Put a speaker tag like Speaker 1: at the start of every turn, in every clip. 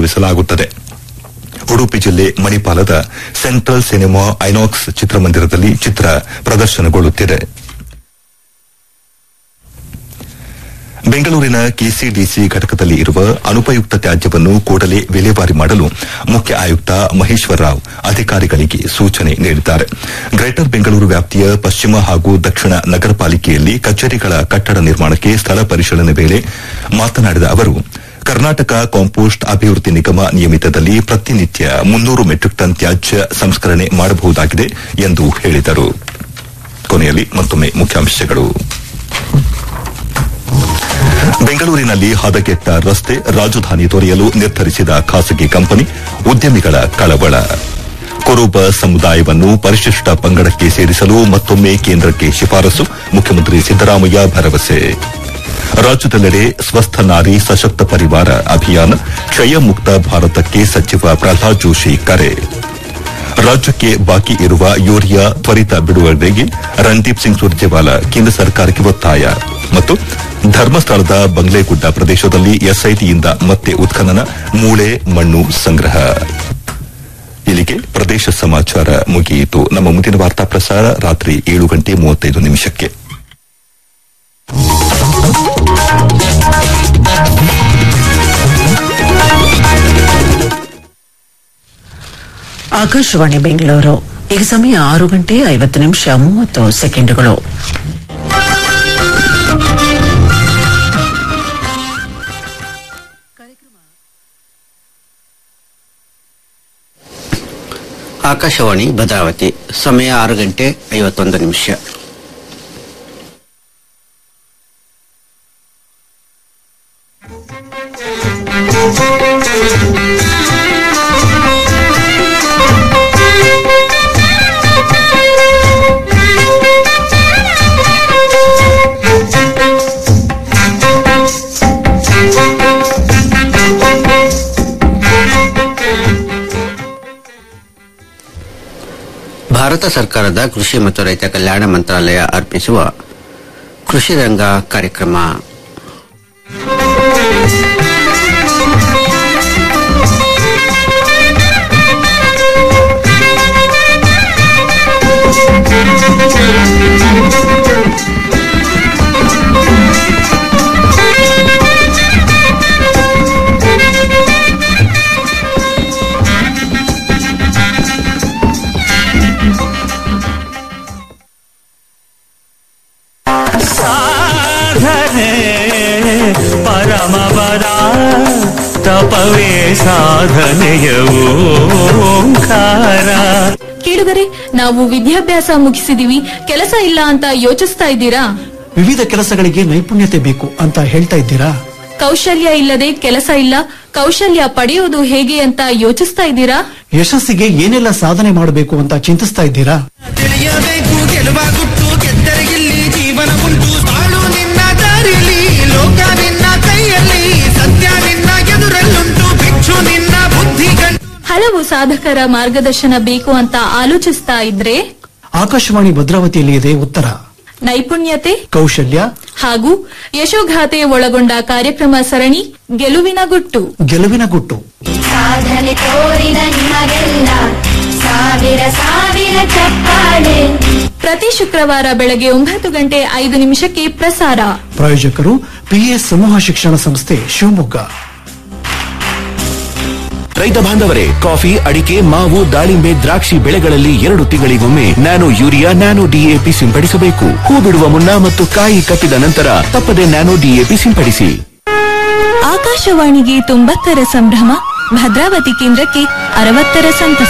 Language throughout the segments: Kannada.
Speaker 1: ಪ್ರದರ್ಶನಗೊಳಿಸಲಾಗುತ್ತದೆ ಉಡುಪಿ ಜಿಲ್ಲೆ ಮಣಿಪಾಲದ ಸೆಂಟ್ರಲ್ ಸಿನಿಮಾ ಐನಾಕ್ಸ್ ಚಿತ್ರಮಂದಿರದಲ್ಲಿ ಚಿತ್ರ ಪ್ರದರ್ಶನಗೊಳ್ಳುತ್ತಿದೆ ಬೆಂಗಳೂರಿನ ಕೆಸಿಡಿಸಿ ಘಟಕದಲ್ಲಿ ಇರುವ ಅನುಪಯುಕ್ತ ತ್ಯಾಜ್ಯವನ್ನು ಕೂಡಲೇ ವಿಲೇವಾರಿ ಮಾಡಲು ಮುಖ್ಯ ಆಯುಕ್ತ ಮಹೇಶ್ವರ ರಾವ್ ಅಧಿಕಾರಿಗಳಿಗೆ ಸೂಚನೆ ನೀಡಿದ್ದಾರೆ ಗ್ರೇಟರ್ ಬೆಂಗಳೂರು ವ್ಯಾಪ್ತಿಯ ಪಶ್ಚಿಮ ಹಾಗೂ ದಕ್ಷಿಣ ನಗರ ಪಾಲಿಕೆಯಲ್ಲಿ ಕಚೇರಿಗಳ ಕಟ್ಟಡ ನಿರ್ಮಾಣಕ್ಕೆ ಸ್ಥಳ ಪರಿಶೀಲನೆ ವೇಳೆ ಮಾತನಾಡಿದ ಅವರು ಕರ್ನಾಟಕ ಕಾಂಪೋಸ್ಟ್ ಅಭಿವೃದ್ಧಿ ನಿಗಮ ನಿಯಮಿತದಲ್ಲಿ ಪ್ರತಿನಿತ್ಯ ಮುನ್ನೂರು ಮೆಟ್ರಿಕ್ ಟನ್ ತ್ಯಾಜ್ಯ ಸಂಸ್ಕರಣೆ ಮಾಡಬಹುದಾಗಿದೆ ಎಂದು ಹೇಳಿದರು ಕೊನೆಯಲ್ಲಿ ಮತ್ತೊಮ್ಮೆ ಮುಖ್ಯಾಂಶಗಳು ಬೆಂಗಳೂರಿನಲ್ಲಿ ಹದಗೆಟ್ಟ ರಸ್ತೆ ರಾಜಧಾನಿ ತೊರೆಯಲು ನಿರ್ಧರಿಸಿದ ಖಾಸಗಿ ಕಂಪನಿ ಉದ್ಯಮಿಗಳ ಕಳವಳ ಕುರುಬ ಸಮುದಾಯವನ್ನು ಪರಿಶಿಷ್ಟ ಪಂಗಡಕ್ಕೆ ಸೇರಿಸಲು ಮತ್ತೊಮ್ಮೆ ಕೇಂದ್ರಕ್ಕೆ ಶಿಫಾರಸು ಮುಖ್ಯಮಂತ್ರಿ ಸಿದ್ದರಾಮಯ್ಯ ಭರವಸೆ ರಾಜ್ಯದೆಲ್ಲೆಡೆ ಸ್ವಸ್ಥ ನಾರಿ ಸಶಕ್ತ ಪರಿವಾರ ಅಭಿಯಾನ ಕ್ಷಯ ಮುಕ್ತ ಭಾರತಕ್ಕೆ ಸಚಿವ ಪ್ರಹ್ಲಾದ್ ಜೋಶಿ ಕರೆ ರಾಜ್ಯಕ್ಕೆ ಬಾಕಿ ಇರುವ ಯೂರಿಯಾ ತ್ವರಿತ ಬಿಡುಗಡೆಗೆ ರಣದೀಪ್ ಸಿಂಗ್ ಸುರ್ಜೇವಾಲಾ ಕೇಂದ್ರ ಸರ್ಕಾರಕ್ಕೆ ಒತ್ತಾಯ ಮತ್ತು ಧರ್ಮಸ್ಥಳದ ಬಂಗ್ಲೆಗುಡ್ಡ ಪ್ರದೇಶದಲ್ಲಿ ಎಸ್ಐಟಿಯಿಂದ ಮತ್ತೆ ಉತ್ಖನನ ಮೂಳೆ ಮಣ್ಣು ಸಂಗ್ರಹ ಇಲ್ಲಿಗೆ ಪ್ರದೇಶ ಸಮಾಚಾರ ಮುಗಿಯಿತು ನಮ್ಮ ಮುಂದಿನ ವಾರ್ತಾ ಪ್ರಸಾರ ರಾತ್ರಿ ಏಳು ಗಂಟೆ ಮೂವತ್ತೈದು ನಿಮಿಷಕ್ಕೆ
Speaker 2: ಆಕಾಶವಾಣಿ ಬೆಂಗಳೂರು ಈಗ ಸಮಯ ಆರು ಗಂಟೆ ಐವತ್ತು ನಿಮಿಷ ಮೂವತ್ತು ಸೆಕೆಂಡುಗಳು
Speaker 3: ಆಕಾಶವಾಣಿ ಭದ್ರಾವತಿ ಸಮಯ ಆರು ಗಂಟೆ ಐವತ್ತೊಂದು ನಿಮಿಷ ಭಾರತ ಸರ್ಕಾರದ ಕೃಷಿ ಮತ್ತು ರೈತ ಕಲ್ಯಾಣ ಮಂತ್ರಾಲಯ ಅರ್ಪಿಸುವ ಕೃಷಿ ರಂಗ ಕಾರ್ಯಕ್ರಮ
Speaker 4: ಸಾಧನೆ ಪರಮಪದ ತಪವೇ ಸಾಧನೆಯ ಓಂಕಾರ
Speaker 5: ಕೇಳುಗರೆ ನಾವು ವಿದ್ಯಾಭ್ಯಾಸ ಮುಗಿಸಿದೀವಿ ಕೆಲಸ ಇಲ್ಲ ಅಂತ ಯೋಚಿಸ್ತಾ ಇದ್ದೀರಾ
Speaker 6: ವಿವಿಧ ಕೆಲಸಗಳಿಗೆ ನೈಪುಣ್ಯತೆ ಬೇಕು ಅಂತ ಹೇಳ್ತಾ ಇದ್ದೀರಾ
Speaker 5: ಕೌಶಲ್ಯ ಇಲ್ಲದೆ ಕೆಲಸ ಇಲ್ಲ ಕೌಶಲ್ಯ ಪಡೆಯೋದು ಹೇಗೆ ಅಂತ ಯೋಚಿಸ್ತಾ ಇದ್ದೀರಾ
Speaker 6: ಯಶಸ್ಸಿಗೆ ಏನೆಲ್ಲ ಸಾಧನೆ ಮಾಡಬೇಕು ಅಂತ ಚಿಂತಿಸ್ತಾ ಇದ್ದೀರಾ
Speaker 7: ತಿಳಿಯಬೇಕು ಗೆಲುವ ಗುಟ್ಟು ಗೆದ್ದರಿಗಿಲ್ಲಿ ಜೀವನ ಉಂಟು ಬಾಳು ನಿನ್ನ ದಾರಿಲಿ ಲೋಕ ನಿನ್ನ ಕೈಯಲ್ಲಿ ಸತ್ಯ ನಿನ್ನ ಎದುರಲ್ಲುಂಟು ಭಿಕ್ಷು ನಿನ್ನ ಬುದ್ಧಿ ಗಂಟು
Speaker 5: ಹಲವು ಸಾಧಕರ ಮಾರ್ಗದರ್ಶನ ಬೇಕು ಅಂತ ಆಲೋಚಿಸ್ತಾ ಇದ್ರೆ
Speaker 6: ಆಕಾಶವಾಣಿ ಭದ್ರಾವತಿಯಲ್ಲಿ ಇದೆ ಉತ್ತರ
Speaker 5: ನೈಪುಣ್ಯತೆ
Speaker 6: ಕೌಶಲ್ಯ
Speaker 5: ಹಾಗೂ ಯಶೋಗಾಥೆ ಒಳಗೊಂಡ ಕಾರ್ಯಕ್ರಮ ಸರಣಿ ಗೆಲುವಿನ ಗುಟ್ಟು
Speaker 6: ಗೆಲುವಿನ ಗುಟ್ಟು
Speaker 8: ಸಾಧನೆ ತೋರಿದ ನಿಮಗೆಲ್ಲ ಸಾವಿರ ಸಾವಿರ ಚಪ್ಪಾಳೆ
Speaker 5: ಪ್ರತಿ ಶುಕ್ರವಾರ ಬೆಳಗ್ಗೆ ಒಂಬತ್ತು ಗಂಟೆ ಐದು ನಿಮಿಷಕ್ಕೆ ಪ್ರಸಾರ
Speaker 6: ಪ್ರಾಯೋಜಕರು ಪಿಎಸ್ ಸಮೂಹ ಶಿಕ್ಷಣ ಸಂಸ್ಥೆ ಶಿವಮೊಗ್ಗ
Speaker 9: ರೈತ ಬಾಂಧವರೇ ಕಾಫಿ ಅಡಿಕೆ ಮಾವು ದಾಳಿಂಬೆ ದ್ರಾಕ್ಷಿ ಬೆಳೆಗಳಲ್ಲಿ ಎರಡು ತಿಂಗಳಿಗೊಮ್ಮೆ ನ್ಯಾನೋ ಯೂರಿಯಾ ನ್ಯಾನೋ ಡಿಎಪಿ ಸಿಂಪಡಿಸಬೇಕು ಹೂ ಬಿಡುವ ಮುನ್ನ ಮತ್ತು ಕಾಯಿ ಕಟ್ಟಿದ ನಂತರ ತಪ್ಪದೆ ನ್ಯಾನೋ ಡಿಎಪಿ ಸಿಂಪಡಿಸಿ
Speaker 5: ಆಕಾಶವಾಣಿಗೆ ತೊಂಬತ್ತರ ಸಂಭ್ರಮ ಭದ್ರಾವತಿ ಕೇಂದ್ರಕ್ಕೆ ಅರವತ್ತರ ಸಂತಸ